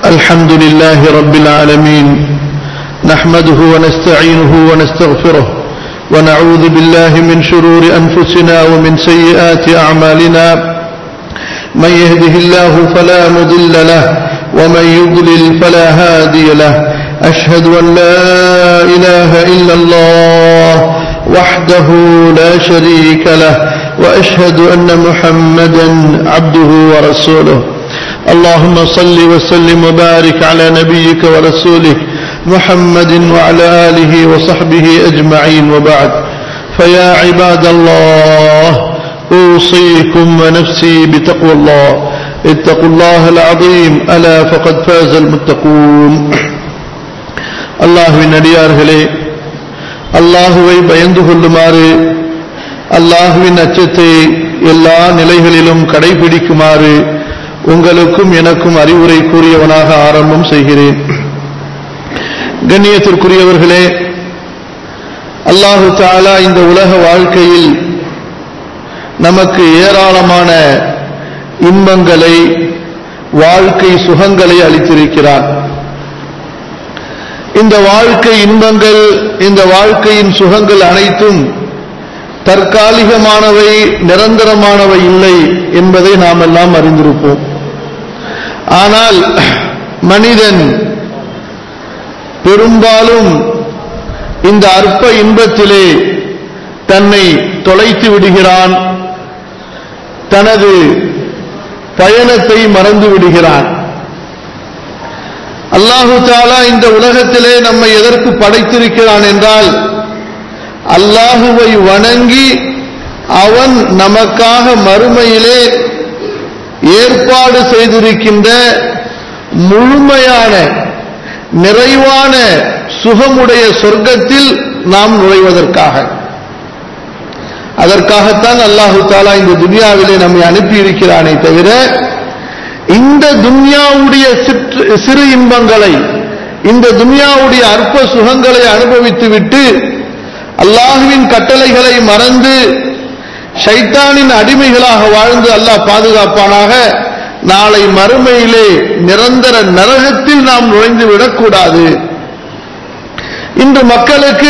الحمد لله رب العالمين نحمده ونستعينه ونستغفره ونعوذ بالله من شرور أنفسنا ومن سيئات أعمالنا من يهده الله فلا مضل له ومن يضلل فلا هادي له أشهد أن لا إله إلا الله وحده لا شريك له وأشهد أن محمدا عبده ورسوله اللهم صل وسلم وبارك على نبيك ورسولك محمد وعلى آله وصحبه أجمعين وبعد فيا عباد الله أوصيكم ونفسي بتقوى الله اتقوا الله العظيم ألا فقد فاز المتقون அல்லாஹுவின் அடியார்களே அல்லாஹுவை பயந்து கொள்ளுமாறு அல்லாஹுவின் அச்சத்தை எல்லா நிலைகளிலும் கடைபிடிக்குமாறு உங்களுக்கும் எனக்கும் அறிவுரை கூறியவனாக ஆரம்பம் செய்கிறேன் கண்ணியத்திற்குரியவர்களே அல்லாஹு தாலா இந்த உலக வாழ்க்கையில் நமக்கு ஏராளமான இன்பங்களை வாழ்க்கை சுகங்களை அளித்திருக்கிறார் இந்த வாழ்க்கை இன்பங்கள் இந்த வாழ்க்கையின் சுகங்கள் அனைத்தும் தற்காலிகமானவை நிரந்தரமானவை இல்லை என்பதை நாம் எல்லாம் அறிந்திருப்போம் ஆனால் மனிதன் பெரும்பாலும் இந்த அற்ப இன்பத்திலே தன்னை தொலைத்து விடுகிறான் தனது பயணத்தை மறந்து விடுகிறான் அல்லாஹு தாலா இந்த உலகத்திலே நம்மை எதற்கு படைத்திருக்கிறான் என்றால் அல்லாஹுவை வணங்கி அவன் நமக்காக மறுமையிலே ஏற்பாடு செய்திருக்கின்ற முழுமையான நிறைவான சுகமுடைய சொர்க்கத்தில் நாம் நுழைவதற்காக அதற்காகத்தான் அல்லாஹு தாலா இந்த துனியாவிலே நம்மை அனுப்பி இருக்கிறானே தவிர இந்த துன்யாவுடைய சிறு இன்பங்களை இந்த துன்யாவுடைய அற்ப சுகங்களை அனுபவித்து விட்டு அல்லாஹுவின் கட்டளைகளை மறந்து ஷைத்தானின் அடிமைகளாக வாழ்ந்து அல்லாஹ் பாதுகாப்பானாக நாளை மறுமையிலே நிரந்தர நரகத்தில் நாம் நுழைந்து விடக்கூடாது இன்று மக்களுக்கு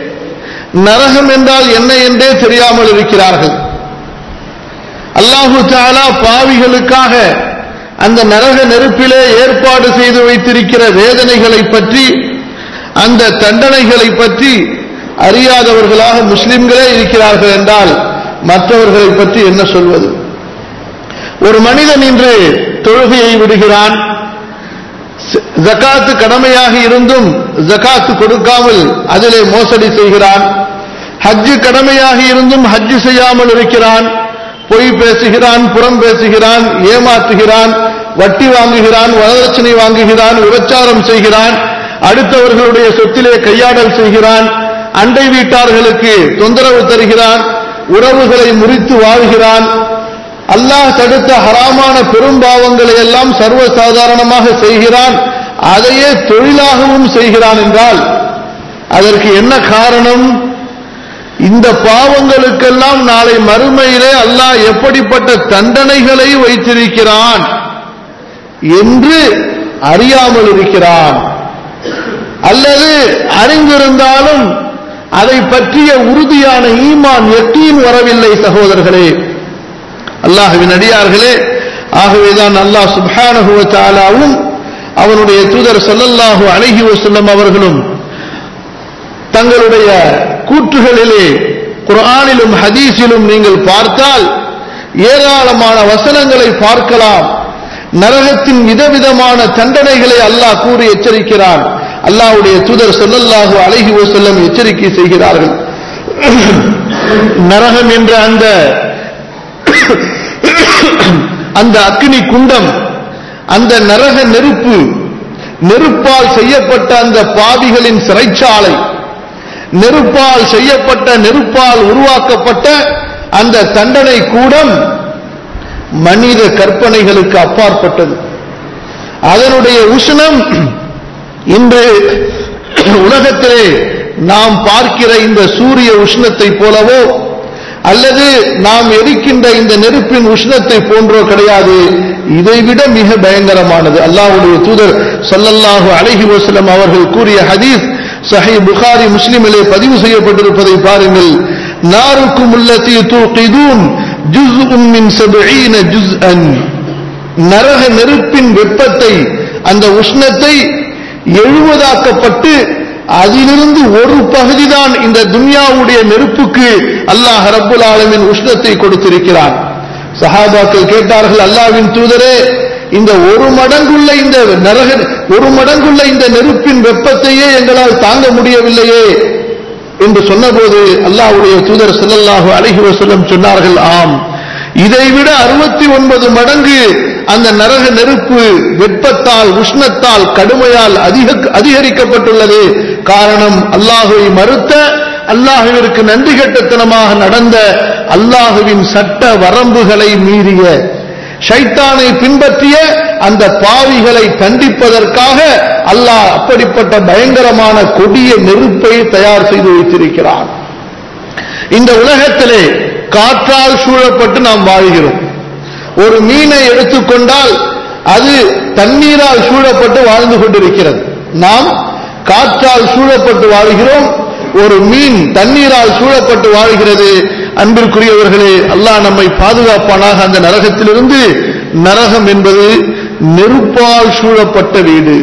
நரகம் என்றால் என்ன என்றே தெரியாமல் இருக்கிறார்கள் அல்லாஹு தாலா பாவிகளுக்காக அந்த நரக நெருப்பிலே ஏற்பாடு செய்து வைத்திருக்கிற வேதனைகளை பற்றி அந்த தண்டனைகளை பற்றி அறியாதவர்களாக முஸ்லிம்களே இருக்கிறார்கள் என்றால் மற்றவர்களை பற்றி என்ன சொல்வது ஒரு மனிதன் இன்று தொழுகையை விடுகிறான் ஜக்காத்து கடமையாக இருந்தும் ஜக்காத்து கொடுக்காமல் அதிலே மோசடி செய்கிறான் ஹஜ்ஜு கடமையாக இருந்தும் ஹஜ்ஜு செய்யாமல் இருக்கிறான் பொய் பேசுகிறான் புறம் பேசுகிறான் ஏமாற்றுகிறான் வட்டி வாங்குகிறான் வரதட்சணை வாங்குகிறான் விபச்சாரம் செய்கிறான் அடுத்தவர்களுடைய சொத்திலே கையாடல் செய்கிறான் அண்டை வீட்டார்களுக்கு தொந்தரவு தருகிறான் உறவுகளை முறித்து வாழ்கிறான் அல்லாஹ் தடுத்த ஹராமான பெரும்பாவங்களை எல்லாம் சர்வசாதாரணமாக செய்கிறான் அதையே தொழிலாகவும் செய்கிறான் என்றால் அதற்கு என்ன காரணம் இந்த பாவங்களுக்கெல்லாம் நாளை மறுமையிலே அல்லாஹ் எப்படிப்பட்ட தண்டனைகளை வைத்திருக்கிறான் என்று அறியாமல் இருக்கிறான் அல்லது அறிந்திருந்தாலும் அதை பற்றிய உறுதியான ஈமான் எட்டியும் வரவில்லை சகோதரர்களே அல்லாஹுவின் அடியார்களே ஆகவேதான் அல்லாஹ் சுபானகுவத்தாலாவும் அவனுடைய தூதர் சொல்லல்லாஹு அழகி வசல்லம் அவர்களும் தங்களுடைய கூற்றுகளிலே குரானிலும் ஹதீஸிலும் நீங்கள் பார்த்தால் ஏராளமான வசனங்களை பார்க்கலாம் நரகத்தின் விதவிதமான தண்டனைகளை அல்லாஹ் கூறி எச்சரிக்கிறான் அல்லாஹுடைய தூதர் சொல்லல்லாஹு அழகி வசல்லம் எச்சரிக்கை செய்கிறார்கள் நரகம் என்ற அந்த அந்த அக்னி குண்டம் அந்த நரக நெருப்பு நெருப்பால் செய்யப்பட்ட அந்த பாவிகளின் சிறைச்சாலை நெருப்பால் செய்யப்பட்ட நெருப்பால் உருவாக்கப்பட்ட அந்த தண்டனை கூடம் மனித கற்பனைகளுக்கு அப்பாற்பட்டது அதனுடைய உஷ்ணம் இன்று உலகத்திலே நாம் பார்க்கிற இந்த சூரிய உஷ்ணத்தை போலவோ அல்லது நாம் எரிக்கின்ற இந்த நெருப்பின் உஷ்ணத்தை போன்றோ கிடையாது இதைவிட மிக பயங்கரமானது அல்லாஹ்வுடைய தூதர் ஸல்லல்லாஹு அலைஹி வஸல்லம் அவர்கள் கூறிய ஹதீஸ் சஹீஹ் புகாரி முஸ்லிமிலே பதிவு செய்யப்பட்டிருப்பதை பாருங்கள் நாருக்கும் உள்ளத்தி தூகிதூன் ஜுஸ்உன் மின் சபீன ஜுஸ்அன் நரக நெருப்பின் வெப்பத்தை அந்த உஷ்ணத்தை எழுபதாக்கப்பட்டு அதிலிருந்து ஒரு பகுதிதான் இந்த துன்யாவுடைய நெருப்புக்கு அல்லாஹ் ரப்புல் ஆலமின் உஷ்ணத்தை கொடுத்திருக்கிறான் சஹாபாக்கள் கேட்டார்கள் அல்லாஹ்வின் தூதரே இந்த ஒரு மடங்குள்ள இந்த நரக ஒரு மடங்குள்ள இந்த நெருப்பின் வெப்பத்தையே எங்களால் தாங்க முடியவில்லையே என்று சொன்னபோது அல்லாஹ்வுடைய தூதர் ஸல்லல்லாஹு அலைஹி வஸல்லம் சொன்னார்கள் ஆம் இதைவிட அறுபத்தி ஒன்பது மடங்கு அந்த நரக நெருப்பு வெப்பத்தால் உஷ்ணத்தால் கடுமையால் அதிக அதிகரிக்கப்பட்டுள்ளது காரணம் அல்லாஹுவை மறுத்த அல்லாஹுவிற்கு நன்றி கெட்டத்தனமாக நடந்த அல்லாஹுவின் சட்ட வரம்புகளை மீறிய ஷைத்தானை பின்பற்றிய அந்த பாவிகளை கண்டிப்பதற்காக அல்லாஹ் அப்படிப்பட்ட பயங்கரமான கொடிய நெருப்பை தயார் செய்து வைத்திருக்கிறான் இந்த உலகத்திலே காற்றால் சூழப்பட்டு நாம் வாழ்கிறோம் ஒரு மீனை எடுத்துக்கொண்டால் அது தண்ணீரால் சூழப்பட்டு வாழ்ந்து கொண்டிருக்கிறது நாம் காற்றால் சூழப்பட்டு வாழ்கிறோம் ஒரு மீன் தண்ணீரால் சூழப்பட்டு வாழ்கிறது அன்பிற்குரியவர்களே அல்லாஹ் நம்மை பாதுகாப்பானாக அந்த நரகத்திலிருந்து நரகம் என்பது நெருப்பால் சூழப்பட்ட வீடு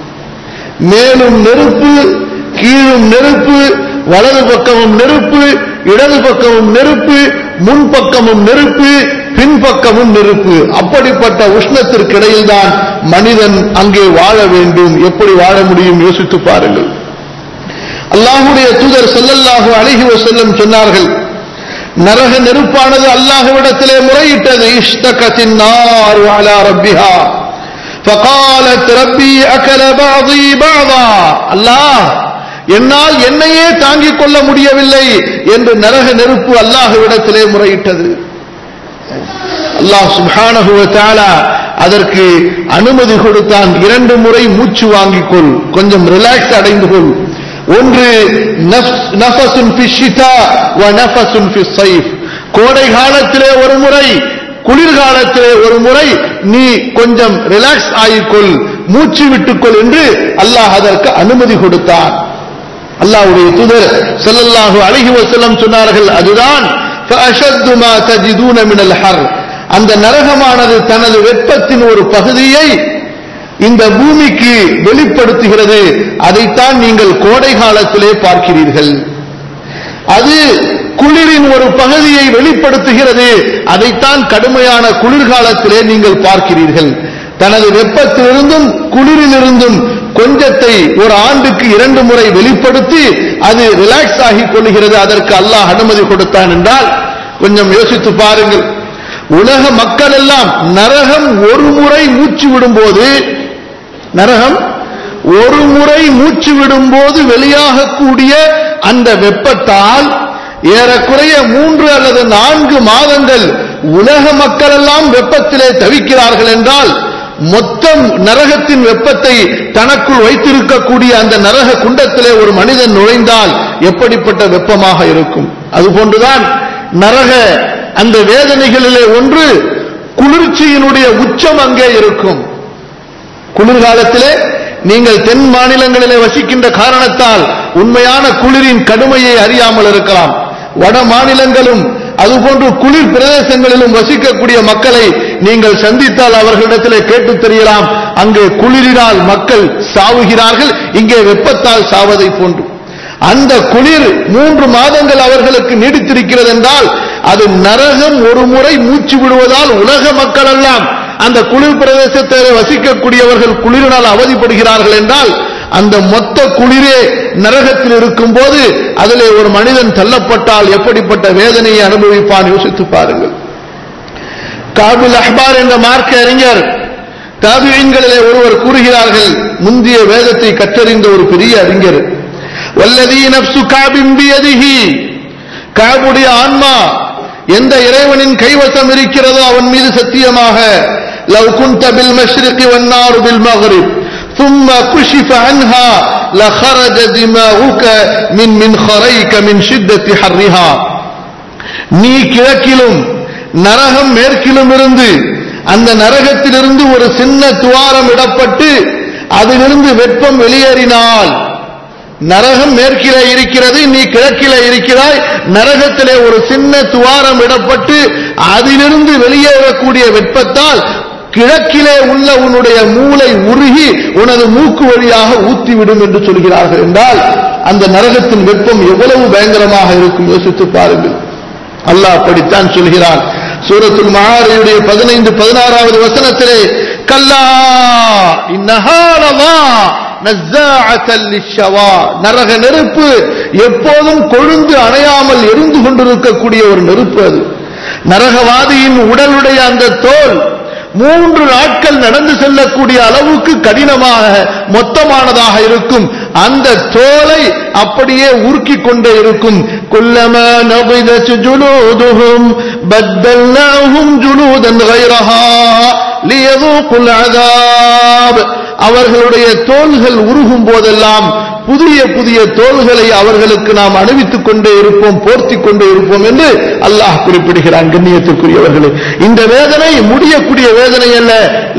மேலும் நெருப்பு கீழும் நெருப்பு வலது பக்கமும் நெருப்பு இடது பக்கமும் நெருப்பு முன்பக்கமும் நெருப்பு பின்பக்கமும் நெருப்பு அப்படிப்பட்ட உஷ்ணத்திற்கு இடையில்தான் மனிதன் அங்கே வாழ வேண்டும் எப்படி வாழ முடியும் யோசித்து பாருங்கள் அல்லாஹுடைய தூதர் ஸல்லல்லாஹு அலைஹி வஸல்லம் சொன்னார்கள் நரக நெருப்பானது அல்லாஹ்விடத்திலே முறையிட்டது இஷ்தகத்தின் நார் அலா ரப்பிஹா فقالت ربي أكل بعضي بعضا அல்லாஹ் என்னால் என்னையே தாங்கிக் கொள்ள முடியவில்லை என்று நரக நெருப்பு அல்லாஹ்விடத்திலே முறையிட்டது அல்லாஹ் சுப்ஹானஹு வ தஆலா அதற்கு அனுமதி கொடுத்தான் இரண்டு முறை மூச்சு வாங்கிக் கொள் கொஞ்சம் ரிலாக்ஸ் அடைந்து கொள் ஒன்று நஃபசுன் ஃபி ஷிதா வ நஃபசுன் ஃபி ஸைஃப் கோடை காலத்திலே ஒரு முறை குளிர்காலத்திலே ஒரு முறை நீ கொஞ்சம் ரிலாக்ஸ் ஆகிக்கொள் மூச்சு விட்டுக்கொள் என்று அல்லாஹ் அதற்கு அனுமதி கொடுத்தான் அல்லாஹ்வுடைய தூதர் ஸல்லல்லாஹு அலைஹி வஸல்லம் சொன்னார்கள் அதுதான் فأشد ما تجدون من الحر அந்த நரகமானது தனது வெப்பத்தின் ஒரு பகுதியை இந்த பூமிக்கு வெளிப்படுத்துகிறது அதைத்தான் நீங்கள் கோடை காலத்திலே பார்க்கிறீர்கள் அது குளிரின் ஒரு பகுதியை வெளிப்படுத்துகிறது அதைத்தான் கடுமையான குளிர்காலத்திலே நீங்கள் பார்க்கிறீர்கள் தனது வெப்பத்திலிருந்தும் குளிரிலிருந்தும் கொஞ்சத்தை ஒரு ஆண்டுக்கு இரண்டு முறை வெளிப்படுத்தி அது ரிலாக்ஸ் ஆகிக் கொள்கிறது அதற்கு அல்லாஹ் அனுமதி கொடுத்தான் என்றால் கொஞ்சம் யோசித்து பாருங்கள் உலக மக்கள் எல்லாம் நரகம் ஒரு முறை மூச்சு விடும்போது நரகம் ஒரு முறை மூச்சு விடும்போது வெளியாகக்கூடிய அந்த வெப்பத்தால் ஏறக்குறைய மூன்று அல்லது நான்கு மாதங்கள் உலக மக்கள் எல்லாம் வெப்பத்திலே தவிக்கிறார்கள் என்றால் மொத்தம் நரகத்தின் வெப்பத்தை தனக்குள் வைத்திருக்கக்கூடிய அந்த நரக குண்டத்திலே ஒரு மனிதன் நுழைந்தால் எப்படிப்பட்ட வெப்பமாக இருக்கும் அதுபோன்றுதான் நரக அந்த வேதனைகளிலே ஒன்று குளிர்ச்சியினுடைய உச்சம் அங்கே இருக்கும் குளிர்காலத்திலே நீங்கள் தென் மாநிலங்களிலே வசிக்கின்ற காரணத்தால் உண்மையான குளிரின் கடுமையை அறியாமல் இருக்கலாம் வட மாநிலங்களும் அதுபோன்று குளிர் பிரதேசங்களிலும் வசிக்கக்கூடிய மக்களை நீங்கள் சந்தித்தால் அவர்களிடத்திலே கேட்டு தெரியலாம் அங்கே குளிரினால் மக்கள் சாவுகிறார்கள் இங்கே வெப்பத்தால் சாவதை போன்று அந்த குளிர் மூன்று மாதங்கள் அவர்களுக்கு நீடித்திருக்கிறது என்றால் அது நரகம் ஒரு முறை மூச்சு விடுவதால் உலக மக்கள் எல்லாம் அந்த குளிர் பிரதேசத்தில் வசிக்கக்கூடியவர்கள் குளிரினால் அவதிப்படுகிறார்கள் என்றால் அந்த மொத்த குளிரே நரகத்தில் இருக்கும் போது அதிலே ஒரு மனிதன் தள்ளப்பட்டால் எப்படிப்பட்ட வேதனையை அனுபவிப்பான் யோசித்து பாருங்கள் காபுல் அஹ்பார் என்ற மார்க்க அறிஞர் தாபியன்களிலே ஒருவர் கூறுகிறார்கள் முந்திய வேதத்தை கற்றறிந்த ஒரு பெரிய அறிஞர் வல்லதி நப்சு காபின் பியதிஹி காபுடைய ஆன்மா எந்த இறைவனின் கைவசம் இருக்கிறதோ அவன் மீது சத்தியமாக லவ் குந்த பில் மஷ்ரிகி வன்னாரு பில் மக்ரிப் ثم كشف عنها لخرج دماغك من منخريك من شدة حرها நீ கிழக்கிலும் நரகம் மேற்கிலும் இருந்து அந்த நரகத்திலிருந்து ஒரு சின்ன துவாரம் இடப்பட்டு அதிலிருந்து வெப்பம் வெளியேறினால் நரகம் மேற்கிலே இருக்கிறது நீ கிழக்கிலே இருக்கிறாய் நரகத்திலே ஒரு சின்ன துவாரம் இடப்பட்டு அதிலிருந்து வெளியேறக்கூடிய வெப்பத்தால் கிழக்கிலே உள்ள உன்னுடைய மூளை உருகி உனது மூக்கு வழியாக ஊத்திவிடும் என்று சொல்கிறார்கள் என்றால் அந்த நரகத்தின் வெப்பம் எவ்வளவு பயங்கரமாக இருக்கும் யோசித்து பாருங்கள் அல்லாஹ் அப்படித்தான் சொல்கிறான் சூரத்துல் மஆரியுடைய பதினைந்து பதினாறாவது வசனத்திலே கல்லா இன்னஹாலமா நஸ்ஸாஅத்தல் லிஷ்ஷவா நரக நெருப்பு எப்போதும் கொழுந்து அணையாமல் எரிந்து கொண்டிருக்கக்கூடிய ஒரு நெருப்பு அது நரகவாதியின் உடலுடைய அந்த தோல் மூன்று நாட்கள் நடந்து செல்லக்கூடிய அளவுக்கு கடினமாக மொத்தமானதாக இருக்கும் அந்த தோலை அப்படியே உருக்கிக் கொண்டே இருக்கும் குல்லம நபிதத் ஜுலூதுஹும் பத்தல்னாஹும் ஜுலூதன் கைரஹா லியذوقுல் அஸாப் அவர்களுடைய தோள்கள் உருகும் போதெல்லாம் புதிய புதிய தோள்களை அவர்களுக்கு நாம் அணிவித்துக் கொண்டே இருப்போம் போர்த்திக் கொண்டே இருப்போம் என்று அல்லாஹ் குறிப்பிடுகிறான் கண்ணியத்திற்குரியவர்களே இந்த வேதனை முடியக்கூடிய வேதனை அல்ல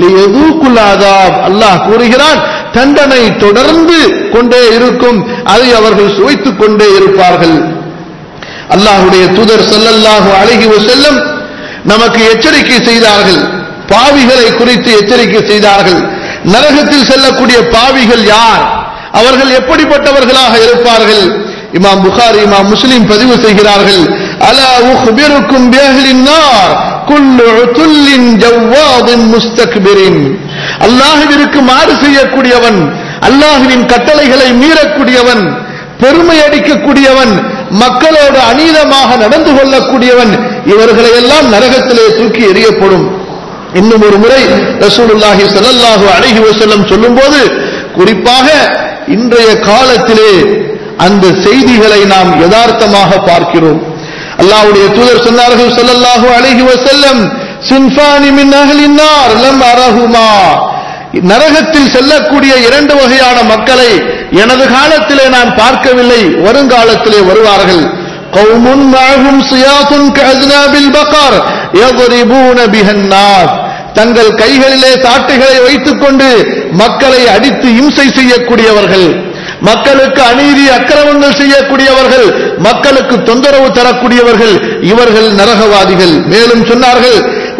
லியذوقுல் அல்லாஹ் கூறுகிறான் தண்டனை தொடர்ந்து கொண்டே இருக்கும் அதை அவர்கள் சுவைத்துக் கொண்டே இருப்பார்கள் அல்லாஹுடைய தூதர் ஸல்லல்லாஹு அலைஹி வஸல்லம் நமக்கு எச்சரிக்கை செய்தார்கள் பாவிகளை குறித்து எச்சரிக்கை செய்தார்கள் நரகத்தில் செல்லக்கூடிய பாவிகள் யார் அவர்கள் எப்படிப்பட்டவர்களாக இருப்பார்கள் இமாம் புகாரி இமாம் முஸ்லிம் பதிவு செய்கிறார்கள் அலா உஹ்பிருக்கும் பிஅஹ்லின் நார் குல்லு உதுல்லின் ஜவ்வாதின் முஸ்தக்பிரின் அல்லாஹ்விற்கு மாறு செய்யக்கூடியவன் அல்லாஹ்வின் கட்டளைகளை மீறக்கூடியவன் பெருமை அடிக்கக்கூடியவன் மக்களோடு அநீதமாக நடந்து கொள்ளக்கூடியவன் இவர்களை எல்லாம் நரகத்திலே தூக்கி எறியப்படும் இன்னும் ஒரு முறை ரசூலுல்லாஹி ஸல்லல்லாஹு அலைஹி வஸல்லம் சொல்லும்போது குறிப்பாக இன்றைய காலத்திலே அந்த செய்திகளை நாம் யதார்த்தமாக பார்க்கிறோம் அல்லாஹ்வுடைய தூதர் சொன்னார்கள் ஸல்லல்லாஹு அலைஹி வஸல்லம் சின்ஃபானி மின் அஹ்லின் நார் லம் அரஹுமா நரகத்தில் செல்லக்கூடிய இரண்டு வகையான மக்களை எனது காலத்திலே நான் பார்க்கவில்லை வருங்காலத்திலே வருவார்கள் قوم معهم سياط كأذناب البقر يضربون بها الناس தங்கள் கைகளிலே சாட்டுகளை வைத்துக் கொண்டு மக்களை அடித்து இம்சை செய்யக்கூடியவர்கள் மக்களுக்கு அநீதி அக்கிரமங்கள் செய்யக்கூடியவர்கள் மக்களுக்கு தொந்தரவு தரக்கூடியவர்கள் இவர்கள் நரகவாதிகள் மேலும் சொன்னார்கள்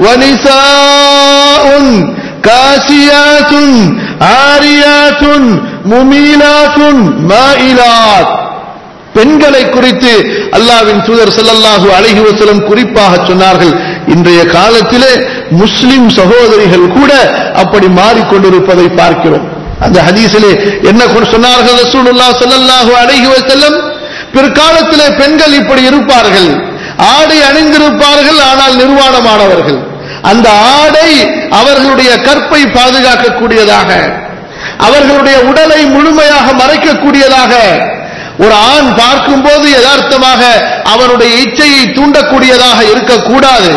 வனிசாஉன் காசியாத்துன் ஆரியாத்துன் முமீலாத்துன் மாயிலாத் பெண்களை குறித்து அல்லாவின் தூதர் ஸல்லல்லாஹு அலைஹி வஸல்லம் குறிப்பாக சொன்னார்கள் இன்றைய காலத்திலே முஸ்லிம் சகோதரிகள் கூட அப்படி மாறிக்கொண்டிருப்பதை பார்க்கிறோம் அந்த ஹதீஸிலே என்ன கொண்டு சொன்னார்கள் ரசூலுல்லாஹ் ஸல்லல்லாஹு அலைஹி வஸல்லம் பிற்காலத்திலே பெண்கள் இப்படி இருப்பார்கள் ஆடை அணிந்திருப்பார்கள் ஆனால் நிர்வாணமானவர்கள் அந்த ஆடை அவர்களுடைய கற்பை பாதுகாக்கக்கூடியதாக அவர்களுடைய உடலை முழுமையாக மறைக்கக்கூடியதாக ஒரு ஆண் பார்க்கும்போது யதார்த்தமாக அவனுடைய இச்சையை தூண்டக்கூடியதாக இருக்கக்கூடாது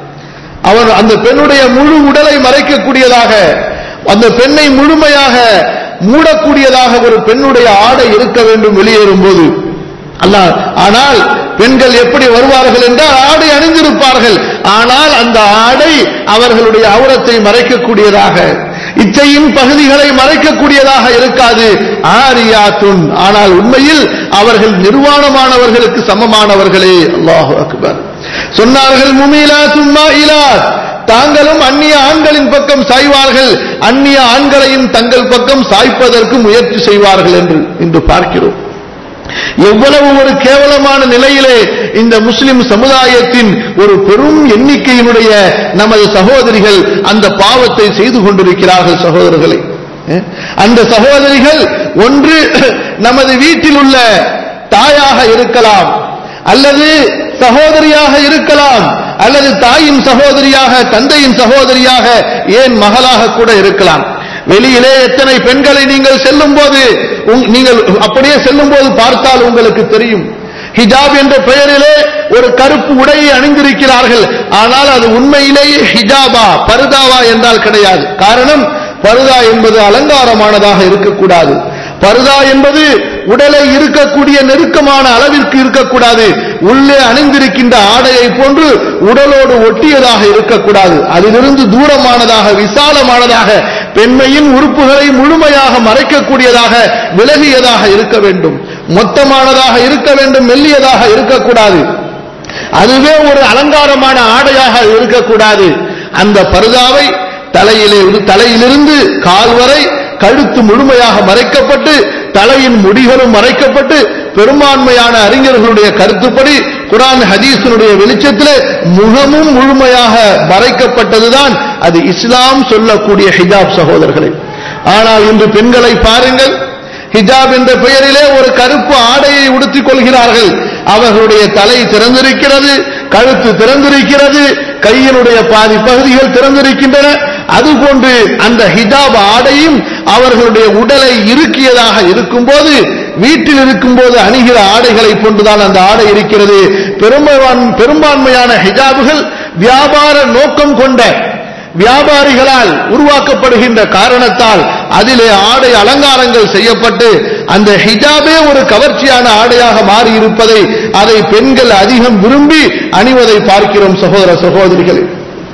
அவன் அந்த பெண்ணுடைய முழு உடலை மறைக்கக்கூடியதாக அந்த பெண்ணை முழுமையாக மூடக்கூடியதாக ஒரு பெண்ணுடைய ஆடை இருக்க வேண்டும் வெளியேறும் போது அல்ல ஆனால் பெண்கள் எப்படி வருவார்கள் என்றால் ஆடை அணிந்திருப்பார்கள் ஆனால் அந்த ஆடை அவர்களுடைய அவுரத்தை மறைக்கக்கூடியதாக இச்சையின் பகுதிகளை மறைக்கக்கூடியதாக இருக்காது ஆரியாத்துன் ஆனால் உண்மையில் அவர்கள் நிர்வாணமானவர்களுக்கு சமமானவர்களே அல்லாஹு அக்பர் சொன்னார்கள் முமீலாத்தும் மாயிலாத் தாங்களும் அந்நிய ஆண்களின் பக்கம் சாய்வார்கள் அந்நிய ஆண்களையும் தங்கள் பக்கம் சாய்ப்பதற்கு முயற்சி செய்வார்கள் என்று இன்று பார்க்கிறோம் எவ்வளவு ஒரு கேவலமான நிலையிலே இந்த முஸ்லிம் சமுதாயத்தின் ஒரு பெரும் எண்ணிக்கையினுடைய நமது சகோதரிகள் அந்த பாவத்தை செய்து கொண்டிருக்கிறார்கள் சகோதரர்களை அஹ், அந்த சகோதரிகள் ஒன்று நமது வீட்டில் உள்ள தாயாக இருக்கலாம் அல்லது சகோதரியாக இருக்கலாம் அல்லது தாயின் சகோதரியாக தந்தையின் சகோதரியாக ஏன் மகளாக கூட இருக்கலாம் வெளியிலே எத்தனை பெண்களை நீங்கள் செல்லும் போது நீங்கள் அப்படியே செல்லும் போது பார்த்தால் உங்களுக்கு தெரியும் ஹிஜாப் என்ற பெயரிலே ஒரு கருப்பு உடையை அணிந்திருக்கிறார்கள் ஆனால் அது உண்மையிலேயே ஹிஜாபா பருதாவா என்றால் கிடையாது காரணம் பருதா என்பது அலங்காரமானதாக இருக்கக்கூடாது பர்தா என்பது உடலை இருக்கக்கூடிய நெருக்கமான அளவிற்கு இருக்கக்கூடாது உள்ளே அணிந்திருக்கின்ற ஆடையை போன்று உடலோடு ஒட்டியதாக இருக்கக்கூடாது அதிலிருந்து தூரமானதாக விசாலமானதாக பெண்மையின் உறுப்புகளை முழுமையாக மறைக்கக்கூடியதாக விலகியதாக இருக்க வேண்டும் மொத்தமானதாக இருக்க வேண்டும் மெல்லியதாக இருக்கக்கூடாது அதுவே ஒரு அலங்காரமான ஆடையாக இருக்கக்கூடாது அந்த பருதாவை தலையிலே தலையிலிருந்து கால் வரை கழுத்து முழுமையாக மறைக்கப்பட்டு தலையின் முடிகளும் மறைக்கப்பட்டு பெரும்பான்மையான அறிஞர்களுடைய கருத்துப்படி குரான் ஹதீஸினுடைய வெளிச்சத்தில் முகமும் முழுமையாக மறைக்கப்பட்டதுதான் அது இஸ்லாம் சொல்லக்கூடிய ஹிஜாப் சகோதரர்களே ஆனால் இன்று பெண்களை பாருங்கள் ஹிஜாப் என்ற பெயரிலே ஒரு கருப்பு ஆடையை உடுத்திக் கொள்கிறார்கள் அவர்களுடைய தலை திறந்திருக்கிறது கழுத்து திறந்திருக்கிறது கையினுடைய பாதி பகுதிகள் திறந்திருக்கின்றன அதுபோன்று அந்த ஹிஜாப் ஆடையும் அவர்களுடைய உடலை இறுக்கியதாக இருக்கும்போது வீட்டில் இருக்கும்போது அணிகிற ஆடைகளை போன்றுதான் அந்த ஆடை இருக்கிறது பெரும்பான்மையான ஹிஜாபுகள் வியாபார நோக்கம் கொண்ட வியாபாரிகளால் உருவாக்கப்படுகின்ற காரணத்தால் அதிலே ஆடை அலங்காரங்கள் செய்யப்பட்டு அந்த ஹிஜாபே ஒரு கவர்ச்சியான ஆடையாக மாறி இருப்பதை அதை பெண்கள் அதிகம் விரும்பி அணிவதை பார்க்கிறோம் சகோதர சகோதரிகளே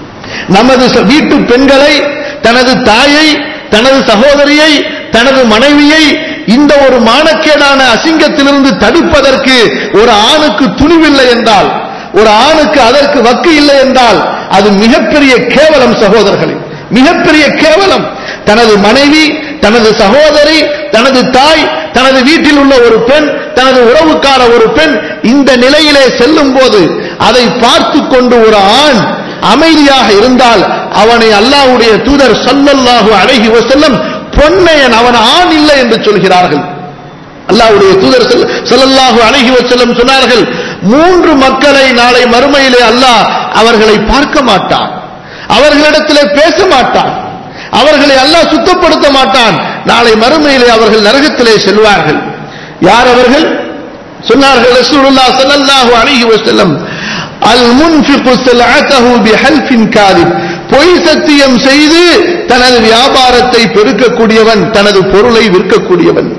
நமது வீட்டு பெண்களை தனது தாயை தனது சகோதரியை தனது மனைவியை இந்த ஒரு மானக்கேடான அசிங்கத்திலிருந்து தடுப்பதற்கு ஒரு ஆணுக்கு துணிவில்லை என்றால் ஒரு ஆணுக்கு அதற்கு வக்கு இல்லை என்றால் அது மிகப்பெரிய கேவலம் சகோதரர்களே மிகப்பெரிய கேவலம் தனது மனைவி தனது சகோதரி தனது தாய் தனது வீட்டில் உள்ள ஒரு பெண் தனது உறவுக்கார ஒரு பெண் இந்த நிலையிலே செல்லும் போது அதை பார்த்து கொண்டு ஒரு ஆண் அமைதியாக இருந்தால் அவனை அல்லாஹ்வுடைய தூதர் ஸல்லல்லாஹு அலைஹி வஸல்லம் பொன்னையன் அவன் ஆண் இல்லை என்று சொல்கிறார்கள் அல்லாஹ்வுடைய தூதர் ஸல்லல்லாஹு அலைஹி வஸல்லம் சொன்னார்கள் மூன்று மக்களை நாளை மறுமையிலே அல்லாஹ் அவர்களை பார்க்க மாட்டான் அவர்களிடத்திலே பேச மாட்டான் அவர்களை அல்லாஹ் சுத்தப்படுத்த மாட்டான் நாளை மறுமையிலே அவர்கள் நரகத்திலே செல்வார்கள் யார் அவர்கள் சொன்னார்கள் ரசூலுல்லாஹ் ஸல்லல்லாஹு அலைஹி வஸல்லம் அல் முன்ஃபிகு ஸலஅத்தஹு பிஹல்ஃபின் காதிப் பொய் சத்தியம் செய்து தனது வியாபாரத்தை பெருக்கக்கூடியவன் தனது பொருளை விற்கக்கூடியவன்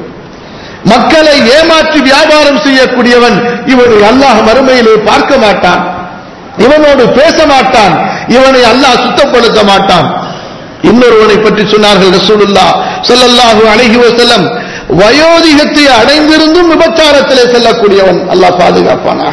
மக்களை ஏமாற்றி வியாபாரம் செய்யக்கூடியவன் இவனை அல்லாஹ் மறுமையிலே பார்க்க மாட்டான் இவனோடு பேச மாட்டான் இவனை அல்லாஹ் சுத்தப்படுத்த மாட்டான் இன்னொருவனை பற்றி சொன்னார்கள் ரசூலுல்லா ஸல்லல்லாஹு அலைஹி வஸல்லம் வயோதிகத்தை அடைந்திருந்தும் விபச்சாரத்திலே செல்லக்கூடியவன் அல்லாஹ் பாதுகாப்பானாக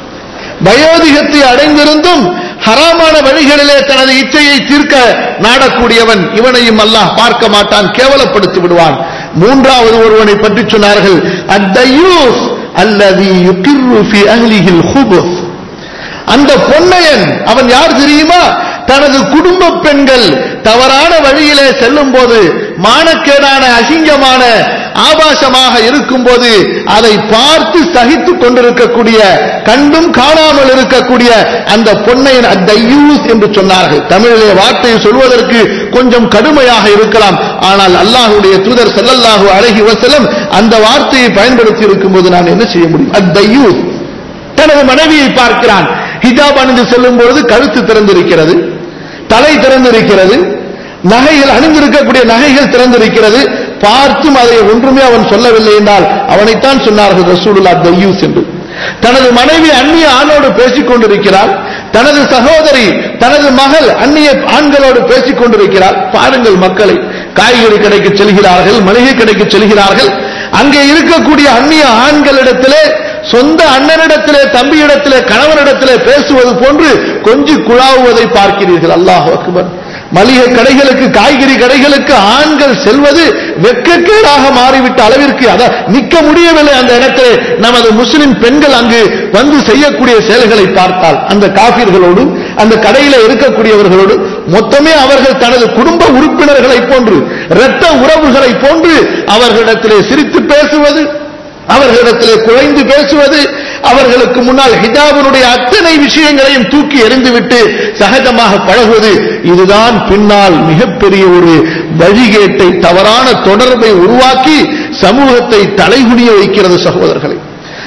வயோதிகத்தை அடைந்திருந்தும் ஹராமான வழிகளிலே தனது இச்சையை தீர்க்க நாடக்கூடியவன் இவனையும் அல்லாஹ் பார்க்க மாட்டான் கேவலப்படுத்தி விடுவான் மூன்றாவது ஒருவனை பற்றி சொன்னார்கள் அத்தையூஸ் அல்லது யுகிர்ரு ஃபி அஹ்லிஹில் ஹுபுஸ் அந்த பொன்னையன் அவன் யார் தெரியுமா தனது குடும்ப பெண்கள் தவறான வழியிலே செல்லும் போது மானக்கேடான அசிங்கமான ஆபாசமாக இருக்கும்போது அதை பார்த்து சகித்துக் கொண்டிருக்கக்கூடிய கண்டும் காணாமல் இருக்கக்கூடிய அந்த பொன்னையன் அத்தையூஸ் என்று சொன்னார்கள் தமிழிலே வார்த்தையை சொல்வதற்கு கொஞ்சம் கடுமையாக இருக்கலாம் ஆனால் அல்லாஹுடைய தூதர் செல்லல்லாஹு அழகி வசலம் அந்த வார்த்தையை பயன்படுத்தி இருக்கும்போது நான் என்ன செய்ய முடியும் அத்தையூஸ் தனது மனைவியை பார்க்கிறான் ஹிஜாப் அணிந்து செல்லும் பொழுது கழுத்து திறந்திருக்கிறது தலை திறந்திருக்கிறது நகைகள் அணிந்திருக்கக்கூடிய நகைகள் திறந்திருக்கிறது பார்த்தும் அதை ஒன்றுமே அவன் சொல்லவில்லை என்றால் அவனைத்தான் சொன்னார்கள் ரசூலுல்லா தையூஸ் என்று தனது மனைவி அந்நிய ஆணோடு பேசிக் கொண்டிருக்கிறார் தனது சகோதரி தனது மகள் அந்நிய ஆண்களோடு பேசிக் கொண்டிருக்கிறார் பாருங்கள் மக்களை காய்கறி கடைக்கு செல்கிறார்கள் மளிகை கடைக்கு செல்கிறார்கள் அங்கே இருக்கக்கூடிய அந்நிய ஆண்களிடத்திலே சொந்த அண்ணனிடத்திலே தம்பியிடத்திலே கணவனிடத்திலே பேசுவது போன்று கொஞ்சி குழாவுவதை பார்க்கிறீர்கள் அல்லாஹ் அக்பர் மளிகை கடைகளுக்கு காய்கறி கடைகளுக்கு ஆண்கள் செல்வது வெக்கக்கேடாக மாறிவிட்ட அளவிற்கு அத நிக்க முடியவில்லை அந்த இடத்திலே நமது முஸ்லிம் பெண்கள் அங்கு வந்து செய்யக்கூடிய செயல்களை பார்த்தால் அந்த காபீர்களோடு அந்த கடையில இருக்கக்கூடியவர்களோடு மொத்தமே அவர்கள் தனது குடும்ப உறுப்பினர்களை போன்று இரத்த உறவுகளை போன்று அவர்களிடத்திலே சிரித்து பேசுவது அவர்களிடத்திலே குழைந்து பேசுவது அவர்களுக்கு முன்னால் ஹிஜாபினுடைய அத்தனை விஷயங்களையும் தூக்கி எறிந்துவிட்டு சகஜமாக பழகுவது இதுதான் பின்னால் மிகப்பெரிய ஒரு வழிகேட்டை தவறான தொடர்பை உருவாக்கி சமூகத்தை தலைகுனிய வைக்கிறது சகோதரர்களை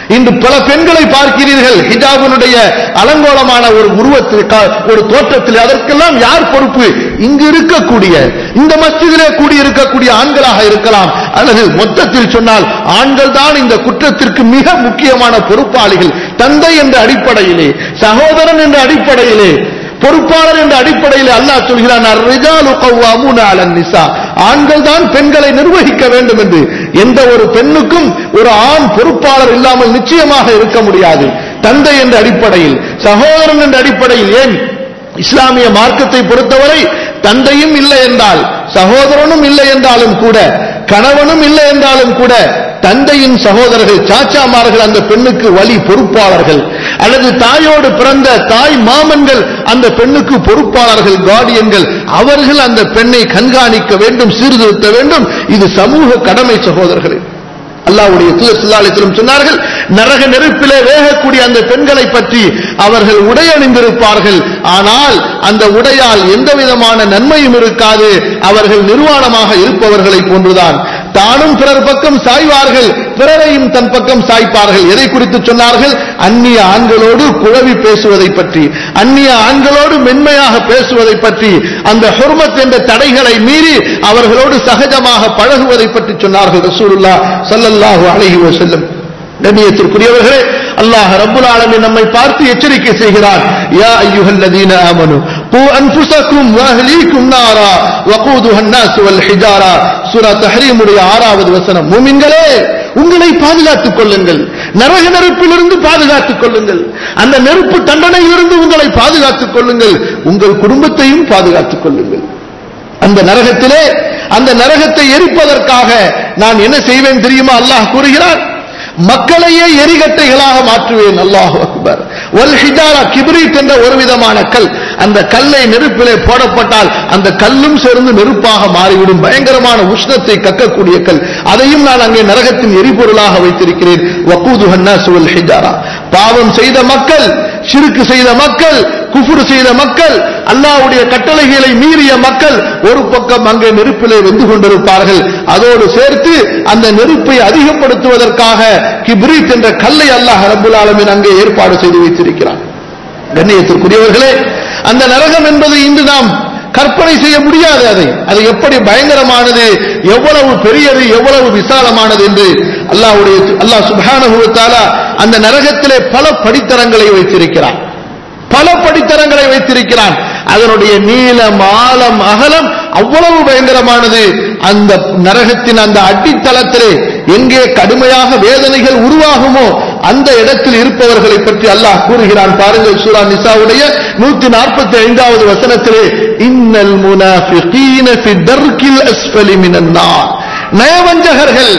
இன்று பல பெண்களை பார்க்கிறீர்கள் ஹிஜாபினுடைய அலங்கோலமான ஒரு உருவத்திற்கு ஒரு தோற்றத்தில் அதற்கெல்லாம் யார் பொறுப்பு இங்கு இருக்கக்கூடிய இந்த மஸ்ஜிதிலே கூடி இருக்கக்கூடிய ஆண்களாக இருக்கலாம் அல்லது மொத்தத்தில் சொன்னால் ஆண்கள் தான் இந்த குற்றத்திற்கு மிக முக்கியமான பொறுப்பாளிகள் தந்தை என்ற அடிப்படையிலே சகோதரன் என்ற அடிப்படையிலே பொறுப்பாளர் என்ற அடிப்படையில் அல்லாஹ் சொல்கிறான் "அர்ரிஜாலு கவ்வாமூன அலன் நிசா." ஆண்கள் தான் பெண்களை நிர்வகிக்க வேண்டும் என்று எந்த ஒரு பெண்ணுக்கும் ஒரு ஆண் பொறுப்பாளர் இல்லாமல் நிச்சயமாக இருக்க முடியாது தந்தை என்ற அடிப்படையில் சகோதரன் என்ற அடிப்படையில் ஏன் இஸ்லாமிய மார்க்கத்தை பொறுத்தவரை தந்தையும் இல்லை என்றால் சகோதரனும் இல்லை என்றாலும் கூட கணவனும் இல்லை என்றாலும் கூட தந்தையின் சகோதரர்கள் சாச்சாமார்கள் அந்த பெண்ணுக்கு வழி பொறுப்பாளர்கள் அல்லது தாயோடு பிறந்த தாய் மாமன்கள் அந்த பெண்ணுக்கு பொறுப்பாளர்கள் கார்டியன்கள் அவர்கள் அந்த பெண்ணை கண்காணிக்க வேண்டும் சீர்திருத்த வேண்டும் இது சமூக கடமை சகோதரர்களே அல்லாஹ்வுடைய தூதர் ஸல்லல்லாஹு அலைஹி வஸல்லம் சொன்னார்கள் நரக நெருப்பிலே வேகக்கூடிய அந்த பெண்களை பற்றி அவர்கள் உடை அணிந்திருப்பார்கள் ஆனால் அந்த உடையால் எந்த விதமான நன்மையும் இருக்காது அவர்கள் நிர்வாணமாக இருப்பவர்களை போன்றுதான் தானும் பிறர் பக்கம் சாய்வார்கள் பிறரையும் தன் பக்கம் சாய்ப்பார்கள் எதை குறித்து சொன்னார்கள் அந்நிய ஆண்களோடு குழவி பேசுவதை பற்றி அந்நிய ஆண்களோடு மென்மையாக பேசுவதை பற்றி அந்த ஹுர்மத் என்ற தடைகளை மீறி அவர்களோடு சகஜமாக பழகுவதை பற்றி சொன்னார்கள் ரசூலுல்லாஹ் ஸல்லல்லாஹு அலைஹி வஸல்லம் கண்ணியத்திற்குரியவர்களே அல்லாஹ் ரப்புல் ஆலமீன் நம்மை பார்த்து எச்சரிக்கை செய்கிறார் யா அய்யுஹல்லதீன ஆமனு கூ அன்ஃபுஸக்கும் வஅஹ்லீக்கும் நாரா வகூதுஹா الناس والحجارة சூரா தஹ்ரீமுடைய ஆறாவது வசனம் மூமின்களே உங்களை பாதுகாத்துக் கொள்ளுங்கள் நரக நெருப்பிலிருந்து பாதுகாத்துக் கொள்ளுங்கள் அந்த நெருப்பு தண்டனையிலிருந்து உங்களை பாதுகாத்துக் கொள்ளுங்கள் உங்கள் குடும்பத்தையும் பாதுகாத்துக் கொள்ளுங்கள் அந்த நரகத்திலே அந்த நரகத்தை எரிப்பதற்காக நான் என்ன செய்வேன் தெரியுமா அல்லாஹ் கூறுகிறார் மக்களையே எரிகட்டைகளாக மாற்றுவேன் அல்லாஹ் அக்பர் வல் ஹிஜாரா கிப்ரீத் என்ற ஒரு விதமான கல் அந்த கல்லை நெருப்பிலே போடப்பட்டால் அந்த கல்லும் சேர்ந்து நெருப்பாக மாறிவிடும் பயங்கரமான உஷ்ணத்தை கக்கக்கூடிய கல் அதையும் நான் அங்கே நரகத்தின் எரிபொருளாக வைத்திருக்கிறேன் வக்கூதுஹன்னா சுவல் ஹிஜாரா பாவம் செய்த மக்கள் சிறுக்கு செய்த மக்கள் குஃபுரு செய்த மக்கள் அல்லாஹ்வுடைய கட்டளைகளை மீறிய மக்கள் ஒரு பக்கம் அங்கே நெருப்பிலே வெந்து கொண்டிருப்பார்கள் அதோடு சேர்த்து அந்த நெருப்பை அதிகப்படுத்துவதற்காக கிப்ரீத் என்ற கல்லை அல்லாஹ் ரப்புல் ஆலமீன் அங்கே ஏற்பாடு செய்து வைத்திருக்கிறான் கண்ணியத்திற்குரியவர்களே அந்த நரகம் என்பது இன்று நாம் கற்பனை செய்ய முடியாது அதை அது எப்படி பயங்கரமானது எவ்வளவு பெரியது எவ்வளவு விசாலமானது என்று அல்லாஹ்வுடைய அல்லாஹ் சுப்ஹானஹு வ தஆலா அந்த நரகத்திலே பல படித்தரங்களை வைத்திருக்கிறான் பல படித்தரங்களை வைத்திருக்கிறான் அதனுடைய நீளம் ஆழம் அகலம் அவ்வளவு பயங்கரமானது அந்த நரகத்தின் அந்த அடித்தளத்திலே எங்கே கடுமையாக வேதனைகள் உருவாகுமோ அந்த இடத்தில் இருப்பவர்களை பற்றி அல்லாஹ் கூறுகிறான் பாருங்கள் சூரா நிசாவுடைய நூத்தி நாற்பத்தி ஐந்தாவது வசனத்திலே இன்னல் முனாஃபிகீன ஃபி தர்கில் அஸ்ஃபலி மினன் நார் நயவஞ்சகர்கள்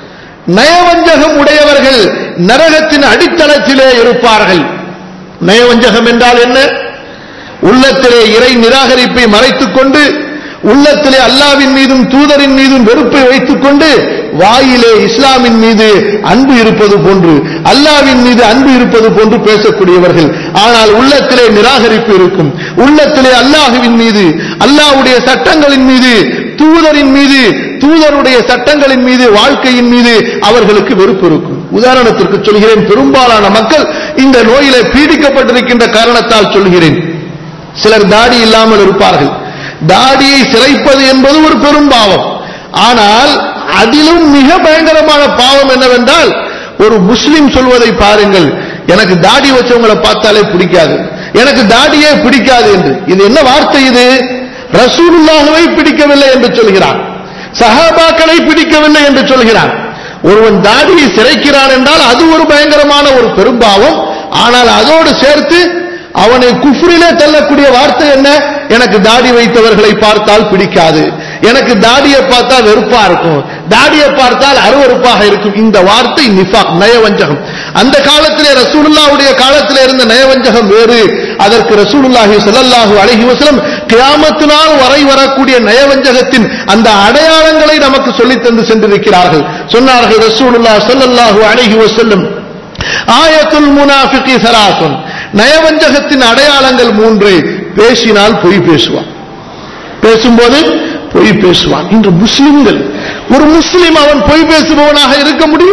நயவஞ்சகம் உடையவர்கள் நரகத்தின் அடித்தளத்திலே இருப்பார்கள் நயவஞ்சகம் என்றால் என்ன உள்ளத்திலே இறை நிராகரிப்பை மறைத்துக் கொண்டு உள்ளத்திலே அல்லாவின் மீதும் தூதரின் மீதும் வெறுப்பை வைத்துக் கொண்டு வாயிலே இஸ்லாமின் மீது அன்பு இருப்பது போன்று அல்லாவின் மீது அன்பு இருப்பது போன்று பேசக்கூடியவர்கள் ஆனால் உள்ளத்திலே நிராகரிப்பு இருக்கும் உள்ளத்திலே அல்லாஹுவின் மீது அல்லாஹ்வுடைய சட்டங்களின் மீது தூதரின் மீது தூதருடைய சட்டங்களின் மீது வாழ்க்கையின் மீது அவர்களுக்கு வெறுப்பு இருக்கும் உதாரணத்திற்கு சொல்கிறேன் பெரும்பாலான மக்கள் இந்த நோயிலே பீடிக்கப்பட்டிருக்கின்ற காரணத்தால் சொல்கிறேன் சிலர் தாடி இல்லாமல் இருப்பார்கள் தாடியை சிறைப்பது என்பது ஒரு பெரும் பாவம் ஆனால் அதிலும் மிக பயங்கரமான பாவம் என்னவென்றால் ஒரு முஸ்லிம் சொல்வதை பாருங்கள் எனக்கு தாடி வச்சவங்களை பார்த்தாலே பிடிக்காது எனக்கு தாடியே பிடிக்காது என்று இது என்ன வார்த்தை இது ரசூலுல்லாஹுவை பிடிக்கவில்லை என்று சொல்கிறான் சஹாபாக்களை பிடிக்கவில்லை என்று சொல்கிறான் ஒருவன் தாடியை சிறைக்கிறான் என்றால் அது ஒரு பயங்கரமான ஒரு பெரும்பாவம் ஆனால் அதோடு சேர்த்து அவனை குஃப்ரிலே தள்ளக்கூடிய வார்த்தை என்ன எனக்கு தாடி வைத்தவர்களை பார்த்தால் பிடிக்காது எனக்கு தாடியை பார்த்தா வெறுப்பா இருக்கும் தாடியை பார்த்தால் அருவருப்பாக இருக்கும் இந்த வார்த்தை நிஃபா நயவஞ்சகம் அந்த காலத்திலே ரசூலுல்லாவுடைய காலத்திலே இருந்த நயவஞ்சகம் வேறு அதற்கு ரசூலுல்லாஹி ஸல்லல்லாஹு அலைஹி வஸல்லம் கியாமத்தினால் வரை வரக்கூடிய நயவஞ்சகத்தின் அந்த அடையாளங்களை நமக்கு சொல்லித் தந்து சென்றிருக்கிறார்கள் சொன்னார்கள் ரசூலுல்லாஹ் ஸல்லல்லாஹு அலைஹி வஸல்லம் ஆயத்துல் முனாஃபிகி சலாசுன் நயவஞ்சகத்தின் அடையாளங்கள் மூன்று பேசினால் பொய் பேசுவான் பேசும்போது பொய் பேசுவான் இன்று முஸ்லிம்கள் ஒரு முஸ்லிம் அவன் பொய் பேசுபவனாக இருக்க முடியுமா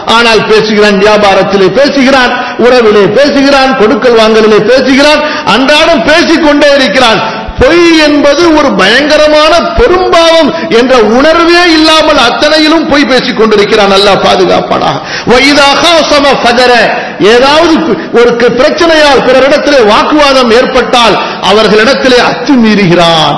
ஆனால் பேசுகிறான் வியாபாரத்திலே பேசுகிறான் உறவிலே பேசுகிறான் கொடுக்கல் வாங்கலிலே பேசுகிறான் அன்றாடம் பேசிக்கொண்டே இருக்கிறான் பொய் என்பது ஒரு பயங்கரமான பெரும்பாவம் என்ற உணர்வே இல்லாமல் அத்தனையிலும் பொய் பேசிக் கொண்டிருக்கிறான் அல்லாஹ் பாதுகாப்பானாக வைதாக சம ஃபஜர ஏதாவது ஒரு பிரச்சனையால் பிறரிடத்திலே வாக்குவாதம் ஏற்பட்டால் அவர்களிடத்திலே அத்துமீறுகிறான்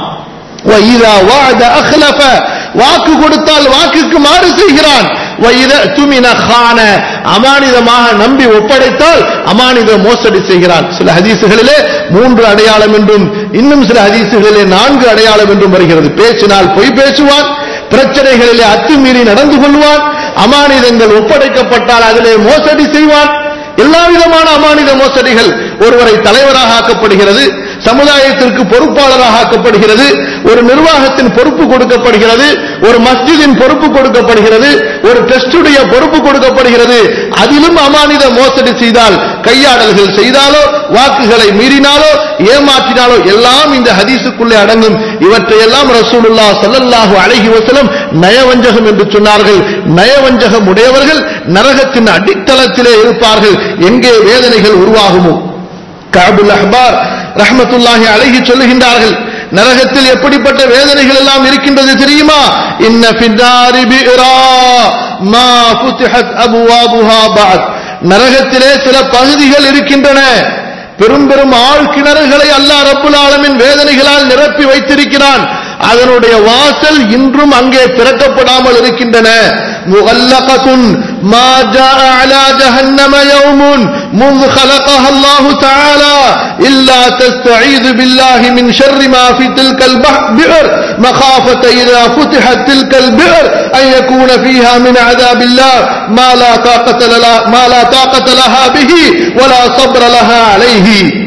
வைதா வாத அஹ்லஃப வாக்கு கொடுத்தால் வாக்குக்கு மாறு செய்கிறான் வைத துமின கான அமானிதமாக நம்பி ஒப்படைத்தால் அமானித மோசடி செய்கிறான் சில ஹதீசுகளிலே மூன்று அடையாளம் என்றும் இன்னும் சில ஹதீசுகளிலே நான்கு அடையாளம் என்றும் வருகிறது பேசினால் பொய் பேசுவான் பிரச்சனைகளிலே அத்துமீறி நடந்து கொள்வான் அமானிதங்கள் ஒப்படைக்கப்பட்டால் அதிலே மோசடி செய்வான் எல்லா விதமான அமானித மோசடிகள் ஒருவரை தலைவராக ஆக்கப்படுகிறது சமுதாயத்திற்கு பொறுப்பாளராக ஆக்கப்படுகிறது ஒரு நிர்வாகத்தின் பொறுப்பு கொடுக்கப்படுகிறது ஒரு மஸ்ஜிதின் பொறுப்பு கொடுக்கப்படுகிறது ஒரு டெஸ்டுடைய பொறுப்பு கொடுக்கப்படுகிறது அதிலும் அமானித மோசடி செய்தால் கையாடல்கள் செய்தாலோ வாக்குகளை மீறினாலோ ஏமாற்றினாலோ எல்லாம் இந்த ஹதீஸுக்குள்ளே அடங்கும் இவற்றையெல்லாம் ரசூலுல்லா ஸல்லல்லாஹு அலைஹி வஸல்லம் நயவஞ்சகம் என்று சொன்னார்கள் நயவஞ்சகம் உடையவர்கள் நரகத்தின் அடித்தளத்திலே இருப்பார்கள் எங்கே வேதனைகள் உருவாகுமோ காபுல் அஹ்பார் ரஹ்மத்துல்லாஹி அலைஹி சொல்லுகின்றார்கள் நரகத்தில் எப்படிப்பட்ட வேதனைகள் எல்லாம் இருக்கின்றது தெரியுமா இன்ன பின்னாரி பிரா மா ஃபுத்திஹத் அபுவாபுஹா பஅத் நரகத்திலே சில பகுதிகள் இருக்கின்றன பெரும் பெரும் ஆழ் கிணறுகளை அல்லாஹ் ரப்புல் ஆலமின் வேதனைகளால் நிரப்பி வைத்திருக்கிறான் அதனுடைய வாசல் இன்றும் அங்கே திறக்கப்படாமல் இருக்கின்றன முகல்லகத்துன் ما جاء على جهنم يوم منذ خلقها الله تعالى إلا تستعيذ بالله من شر ما في تلك البئر مخافة إذا فتحت تلك البئر أن يكون فيها من عذاب الله ما لا طاقة لها, ما لا طاقة لها به ولا صبر لها عليه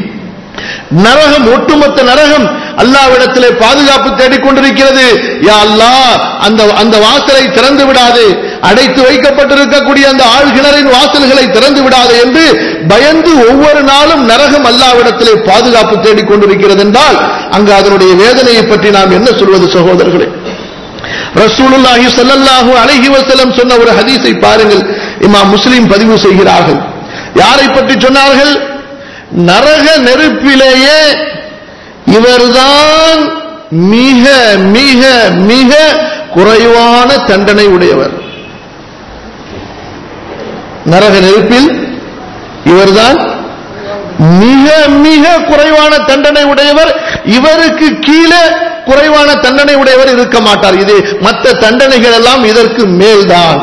நரகம் ஒட்டுமொத்த நரகம் அல்லாவிடத்திலே பாதுகாப்பு தேடிக்கொண்டிருக்கிறது யா அல்லாஹ் அந்த அந்த வாசலை திறந்து விடாது அடைத்து வைக்கப்பட்டிருக்கக்கூடிய அந்த ஆழ்கிணறின் வாசல்களை திறந்து விடாது என்று பயந்து ஒவ்வொரு நாளும் நரகம் அல்லாவிடத்திலே பாதுகாப்பு தேடிக்கொண்டிருக்கிறது என்றால் அங்கு அதனுடைய வேதனையை பற்றி நாம் என்ன சொல்வது சகோதரர்களே ரசூலுல்லாஹி ஸல்லல்லாஹு அலைஹி வஸல்லம் சொன்ன ஒரு ஹதீஸை பாருங்கள் இமாம் முஸ்லிம் பதிவு செய்கிறார்கள் யாரை பற்றி சொன்னார்கள் நரக நெருப்பிலேயே இவர்தான் மிக மிக மிக குறைவான தண்டனை உடையவர் நரக நெருப்பில் இவர்தான் மிக மிக குறைவான தண்டனை உடையவர் இவருக்கு கீழே குறைவான தண்டனை உடையவர் இருக்க மாட்டார் இது மற்ற தண்டனைகள் எல்லாம் இதற்கு மேல்தான்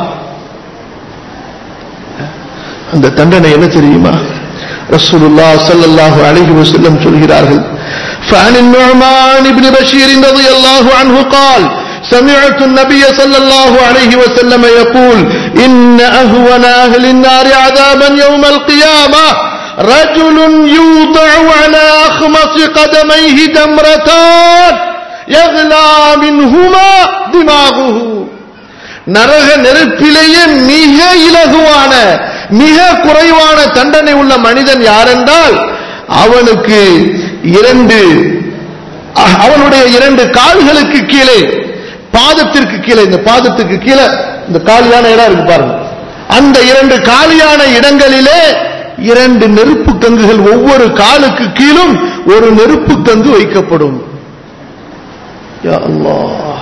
அந்த தண்டனை என்ன தெரியுமா رسول الله صلى الله عليه وسلم சொல்கிறார்கள் فعن النعمان بن بشير رضي الله عنه قال سمعت النبي صلى الله عليه وسلم يقول إن أهون أهل النار عذابا يوم القيامة رجل يوضع على أخمص قدميه دمرتان يغلى منهما دماغه நரக நெருப்பிலேயே மிக இலகுவான மிக குறைவான தண்டனை உள்ள மனிதன் யாரென்றால் அவனுக்கு இரண்டு அவனுடைய இரண்டு கால்களுக்கு கீழே பாதத்திற்கு கீழே இந்த பாதத்துக்கு கீழே இந்த காலியான இடம் இருக்கு பாருங்க அந்த இரண்டு காலியான இடங்களிலே இரண்டு நெருப்பு கங்குகள் ஒவ்வொரு காலுக்கு கீழும் ஒரு நெருப்பு கங்கு வைக்கப்படும் யா அல்லாஹ்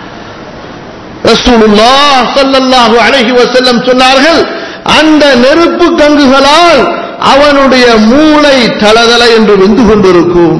ரசூலுல்லாஹ் ஸல்லல்லாஹு அலைஹி வஸல்லம் சொன்னார்கள் அந்த நெருப்பு கங்குகளால் அவனுடைய மூளை தளதள என்று வெந்து கொண்டிருக்கும்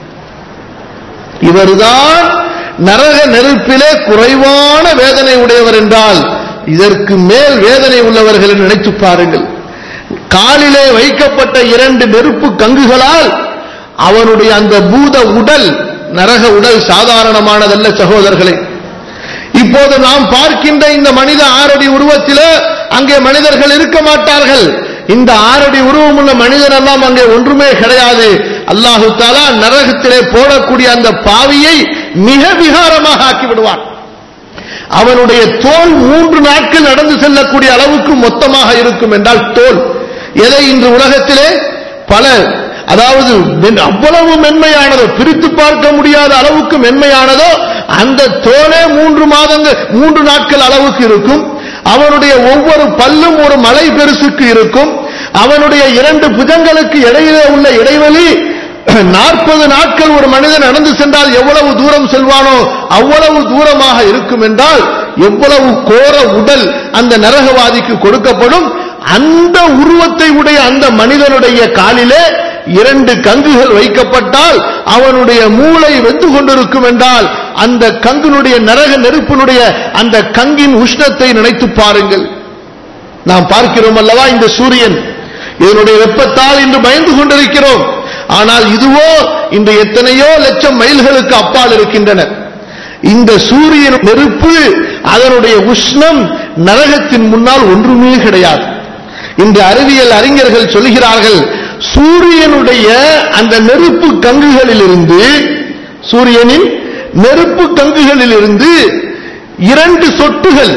இவர்தான் நரக நெருப்பிலே குறைவான வேதனை உடையவர் என்றால் இதற்கு மேல் வேதனை உள்ளவர்கள் நினைத்து பாருங்கள் காலிலே வைக்கப்பட்ட இரண்டு நெருப்பு கங்குகளால் அவனுடைய அந்த பூத உடல் நரக உடல் சாதாரணமானதல்ல சகோதரர்களே இப்போது நாம் பார்க்கின்ற இந்த மனித ஆறடி உருவத்தில் அங்கே மனிதர்கள் இருக்க மாட்டார்கள் இந்த ஆறடி உருவம் உள்ள மனிதன் எல்லாம் அங்கே ஒன்றுமே கிடையாது அல்லாஹு தாலா நரகத்திலே போடக்கூடிய அந்த பாவியை மிக விகாரமாக ஆக்கி விடுவான் அவனுடைய தோல் மூன்று நாட்கள் நடந்து செல்லக்கூடிய அளவுக்கு மொத்தமாக இருக்கும் என்றால் தோல் எதை இன்று உலகத்திலே பல அதாவது அவ்வளவு மென்மையானதோ பிரித்து பார்க்க முடியாத அளவுக்கு மென்மையானதோ அந்த தோலே மூன்று மாதங்கள் மூன்று நாட்கள் அளவுக்கு இருக்கும் அவனுடைய ஒவ்வொரு பல்லும் ஒரு மலை பெருசுக்கு இருக்கும் அவனுடைய இரண்டு புஜங்களுக்கு இடையிலே உள்ள இடைவெளி நாற்பது நாட்கள் ஒரு மனிதன் நடந்து சென்றால் எவ்வளவு தூரம் செல்வானோ அவ்வளவு தூரமாக இருக்கும் என்றால் எவ்வளவு கோர உடல் அந்த நரகவாதிக்கு கொடுக்கப்படும் அந்த உருவத்தை உடைய அந்த மனிதனுடைய காலிலே இரண்டு கங்குகள் வைக்கப்பட்டால் அவனுடைய மூளை வெந்து கொண்டிருக்கும் என்றால் அந்த கங்கினுடைய நரக நெருப்பினுடைய அந்த கங்கின் உஷ்ணத்தை நினைத்து பாருங்கள் நாம் பார்க்கிறோம் அல்லவா இந்த சூரியன் இதனுடைய வெப்பத்தால் இன்று பயந்து கொண்டிருக்கிறோம் ஆனால் இதுவோ இன்று எத்தனையோ லட்சம் மைல்களுக்கு அப்பால் இருக்கின்றன இந்த சூரியன் நெருப்பு அதனுடைய உஷ்ணம் நரகத்தின் முன்னால் ஒன்றுமே கிடையாது இன்று அறிவியல் அறிஞர்கள் சொல்கிறார்கள் சூரியனுடைய அந்த நெருப்பு கங்குகளிலிருந்து சூரியனின் நெருப்பு கங்குகளிலிருந்து இரண்டு சொட்டுகள்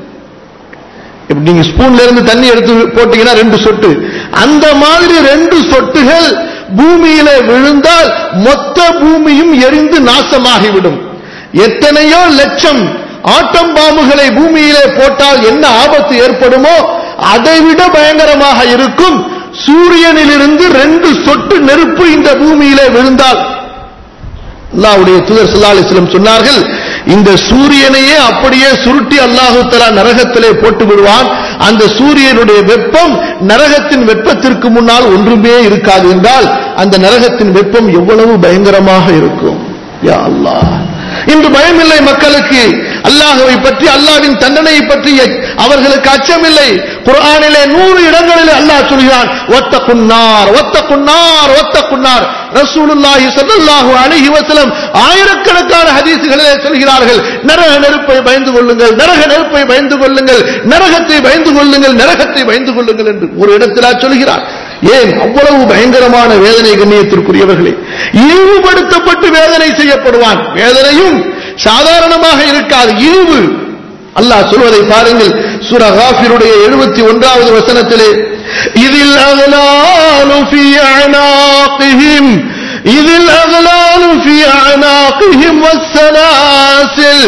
இப்ப நீங்க ஸ்பூன்ல இருந்து தண்ணி எடுத்து போட்டீங்கன்னா ரெண்டு சொட்டு அந்த மாதிரி ரெண்டு சொட்டுகள் பூமியில விழுந்தால் மொத்த பூமியும் எரிந்து நாசமாகிவிடும் எத்தனையோ லட்சம் ஆட்டம் பாம்புகளை பூமியிலே போட்டால் என்ன ஆபத்து ஏற்படுமோ அதைவிட பயங்கரமாக இருக்கும் சூரியனிலிருந்து ரெண்டு சொட்டு நெருப்பு இந்த பூமியிலே விழுந்தால் அல்லாஹ்வுடைய தூதர் ஸல்லல்லாஹு அலைஹி வஸல்லம் சொன்னார்கள் இந்த சூரியனையே அப்படியே சுருட்டி அல்லாஹு தஆலா நரகத்திலே போட்டு விடுவான் அந்த சூரியனுடைய வெப்பம் நரகத்தின் வெப்பத்திற்கு முன்னால் ஒன்றுமே இருக்காது என்றால் அந்த நரகத்தின் வெப்பம் எவ்வளவு பயங்கரமாக இருக்கும் யா அல்லாஹ் இன்று பயமில்லை மக்களுக்கு அல்லாஹுவை பற்றி அல்லாவின் தண்டனையை பற்றி அவர்களுக்கு அச்சமில்லை குர்ஆனிலே நூறு இடங்களில் அல்லாஹ் சொல்கிறான் ஒத்த குன்னார் ஒத்த குன்னார் ஒத்த குன்னார் ரசூலுல்லாஹி ஸல்லல்லாஹு அலைஹி வஸல்லம் ஆயிரக்கணக்கான ஹதீஸ்களிலே சொல்கிறார்கள் நரக நெருப்பை பயந்து கொள்ளுங்கள் நரக நெருப்பை பயந்து கொள்ளுங்கள் நரகத்தை பயந்து கொள்ளுங்கள் நரகத்தை பயந்து கொள்ளுங்கள் என்று ஒரு இடத்திலா சொல்கிறார் ஏன் அவ்வளவு பயங்கரமான வேதனை கண்ணியத்திற்குரியவர்களே இழிவுபடுத்தப்பட்டு வேதனை செய்யப்படுவான் வேதனையும் சாதாரணமாக இருக்காது இழிவு அல்லாஹ் சொல்வதை பாருங்கள் சூரா காஃபிருடைய எழுபத்தி ஒன்றாவது வசனத்திலே இதில் அகலாலு ஃபி அனாகிஹிம் இதில் அகலாலு ஃபி அனாகிஹிம் வஸ்ஸலாசில்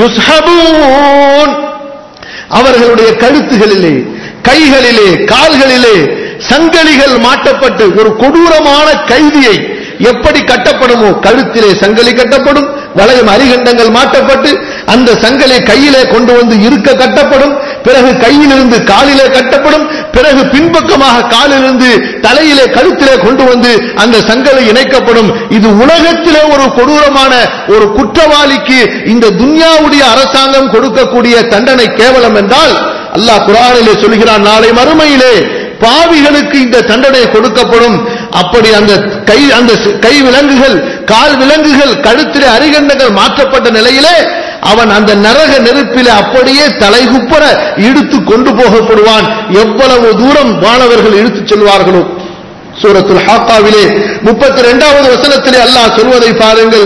யுஸ்ஹபூன் அவர்களுடைய கழுத்துகளிலே கைகளிலே கால்களிலே சங்கலிகள் மாட்டப்பட்டு ஒரு கொடூரமான கைதியை எப்படி கட்டப்படுமோ கழுத்திலே சங்கலி கட்டப்படும் வளையம் அரிகண்டங்கள் மாட்டப்பட்டு அந்த சங்கலை கையிலே கொண்டு வந்து இருக்க கட்டப்படும் பிறகு கையிலிருந்து காலிலே கட்டப்படும் பிறகு பின்பக்கமாக காலிலிருந்து தலையிலே கழுத்திலே கொண்டு வந்து அந்த சங்கலை இணைக்கப்படும் இது உலகத்திலே ஒரு கொடூரமான ஒரு குற்றவாளிக்கு இந்த துன்யாவுடைய அரசாங்கம் கொடுக்கக்கூடிய தண்டனை கேவலம் என்றால் அல்லாஹ் குரானிலே சொல்கிறான் நாளை மறுமையிலே பாவிகளுக்கு இந்த தண்டனை கொடுக்கப்படும் அப்படி அந்த கை அந்த கை விலங்குகள் கால் விலங்குகள் கழுத்திலே அரிகண்டங்கள் மாற்றப்பட்ட நிலையிலே அவன் அந்த நரக நெருப்பிலே அப்படியே தலைகுப்பர இழுத்து கொண்டு போகப்படுவான் எவ்வளவு தூரம் மாணவர்கள் இழுத்துச் செல்வார்களோ சூரத்துல் ஹாக்காவிலே முப்பத்தி இரண்டாவது வசனத்திலே அல்லாஹ் சொல்வதை பாருங்கள்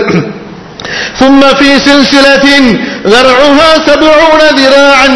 ثم في سلسلة ذرعها سبعون ذراعا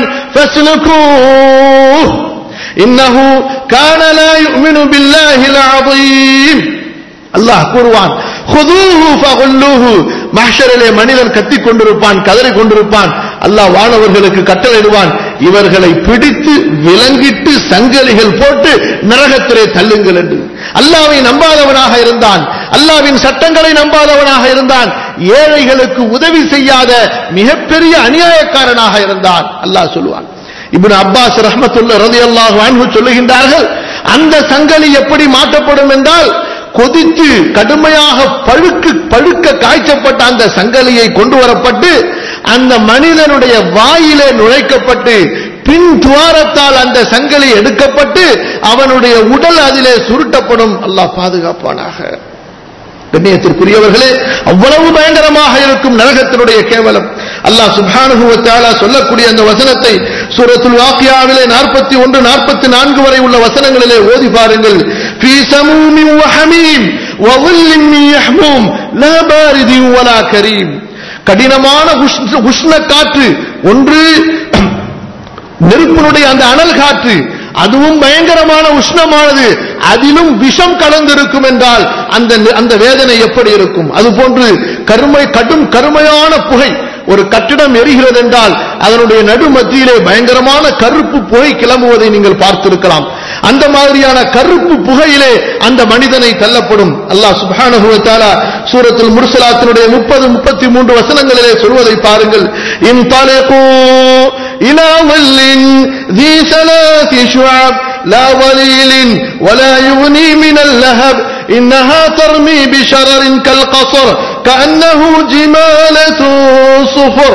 فاسلكوه إنه كان لا يؤمن بالله العظيم அல்லாஹ் கூறுவான் ஹுதூஹு ஃபகுல்லூஹு மஹ்ஷரிலே மனிதன் கத்திக் கொண்டிருப்பான் கதறி கொண்டிருப்பான் அல்லாஹ் வானவர்களுக்கு கட்டளையிடுவான் இவர்களை பிடித்து விலங்கிட்டு சங்கலிகள் போட்டு நரகத்திலே தள்ளுங்கள் என்று அல்லாவை நம்பாதவனாக இருந்தான் அல்லாவின் சட்டங்களை நம்பாதவனாக இருந்தான் ஏழைகளுக்கு உதவி செய்யாத மிகப்பெரிய அநியாயக்காரனாக இருந்தான் அல்லாஹ் சொல்லுவான் இப்னு அப்பாஸ் ரஹ்மத்துல்ல ரலியல்லாஹு அன்ஹு சொல்லுகின்றார்கள் அந்த சங்கலி எப்படி மாற்றப்படும் என்றால் கொதித்து கடுமையாக பழுக்கு பழுக்க காய்ச்சப்பட்ட அந்த சங்கலியை கொண்டு வரப்பட்டு அந்த மனிதனுடைய வாயிலே நுழைக்கப்பட்டு பின் துவாரத்தால் அந்த சங்கலி எடுக்கப்பட்டு அவனுடைய உடல் அதிலே சுருட்டப்படும் அல்லாஹ் பாதுகாப்பானாக கண்ணியத்திற்குரியவர்களே அவ்வளவு பயங்கரமாக இருக்கும் நரகத்தினுடைய கேவலம் அல்லாஹ் சுப்ஹானஹு வ தஆலா சொல்லக்கூடிய அந்த வசனத்தை சூரத்துல் வாக்கியாவிலே 41 44 வரை உள்ள வசனங்களிலே ஓதி பாருங்கள் ஃபீ சமூமின் வ ஹமீம் வ ظில்லின் மின் யஹ்மூம் லா பாரிதின் வலா கரீம் கடினமான உஷ்ண- உஷ்ண காற்று ஒன்று நெருப்பினுடைய அந்த அனல் காற்று அதுவும் பயங்கரமான உஷ்ணமானது அதிலும் விஷம் கலந்திருக்கும் என்றால் அந்த அந்த வேதனை எப்படி இருக்கும் அது போன்று கருமை கடும் கருமையான புகை ஒரு கட்டிடம் எரிகிறது என்றால் அதனுடைய நடுமத்தியிலே பயங்கரமான கருப்பு புகை கிளம்புவதை நீங்கள் பார்த்திருக்கலாம் அந்த மாதிரியான கருப்பு புகையிலே அந்த மனிதனை தள்ளப்படும் அல்லாஹ் சுப்ஹானஹு வ தஆலா சூரத்துல் முர்சலாத்தினுடைய 30 33 வசனங்களிலே சொல்வதை பாருங்கள் இன் தலகு இலா வல்லின் ذي ثلاث شعب لا ظليل ولا يغني من اللهب إنها ترمي بشرر كالقصر كأنه جمالة صفر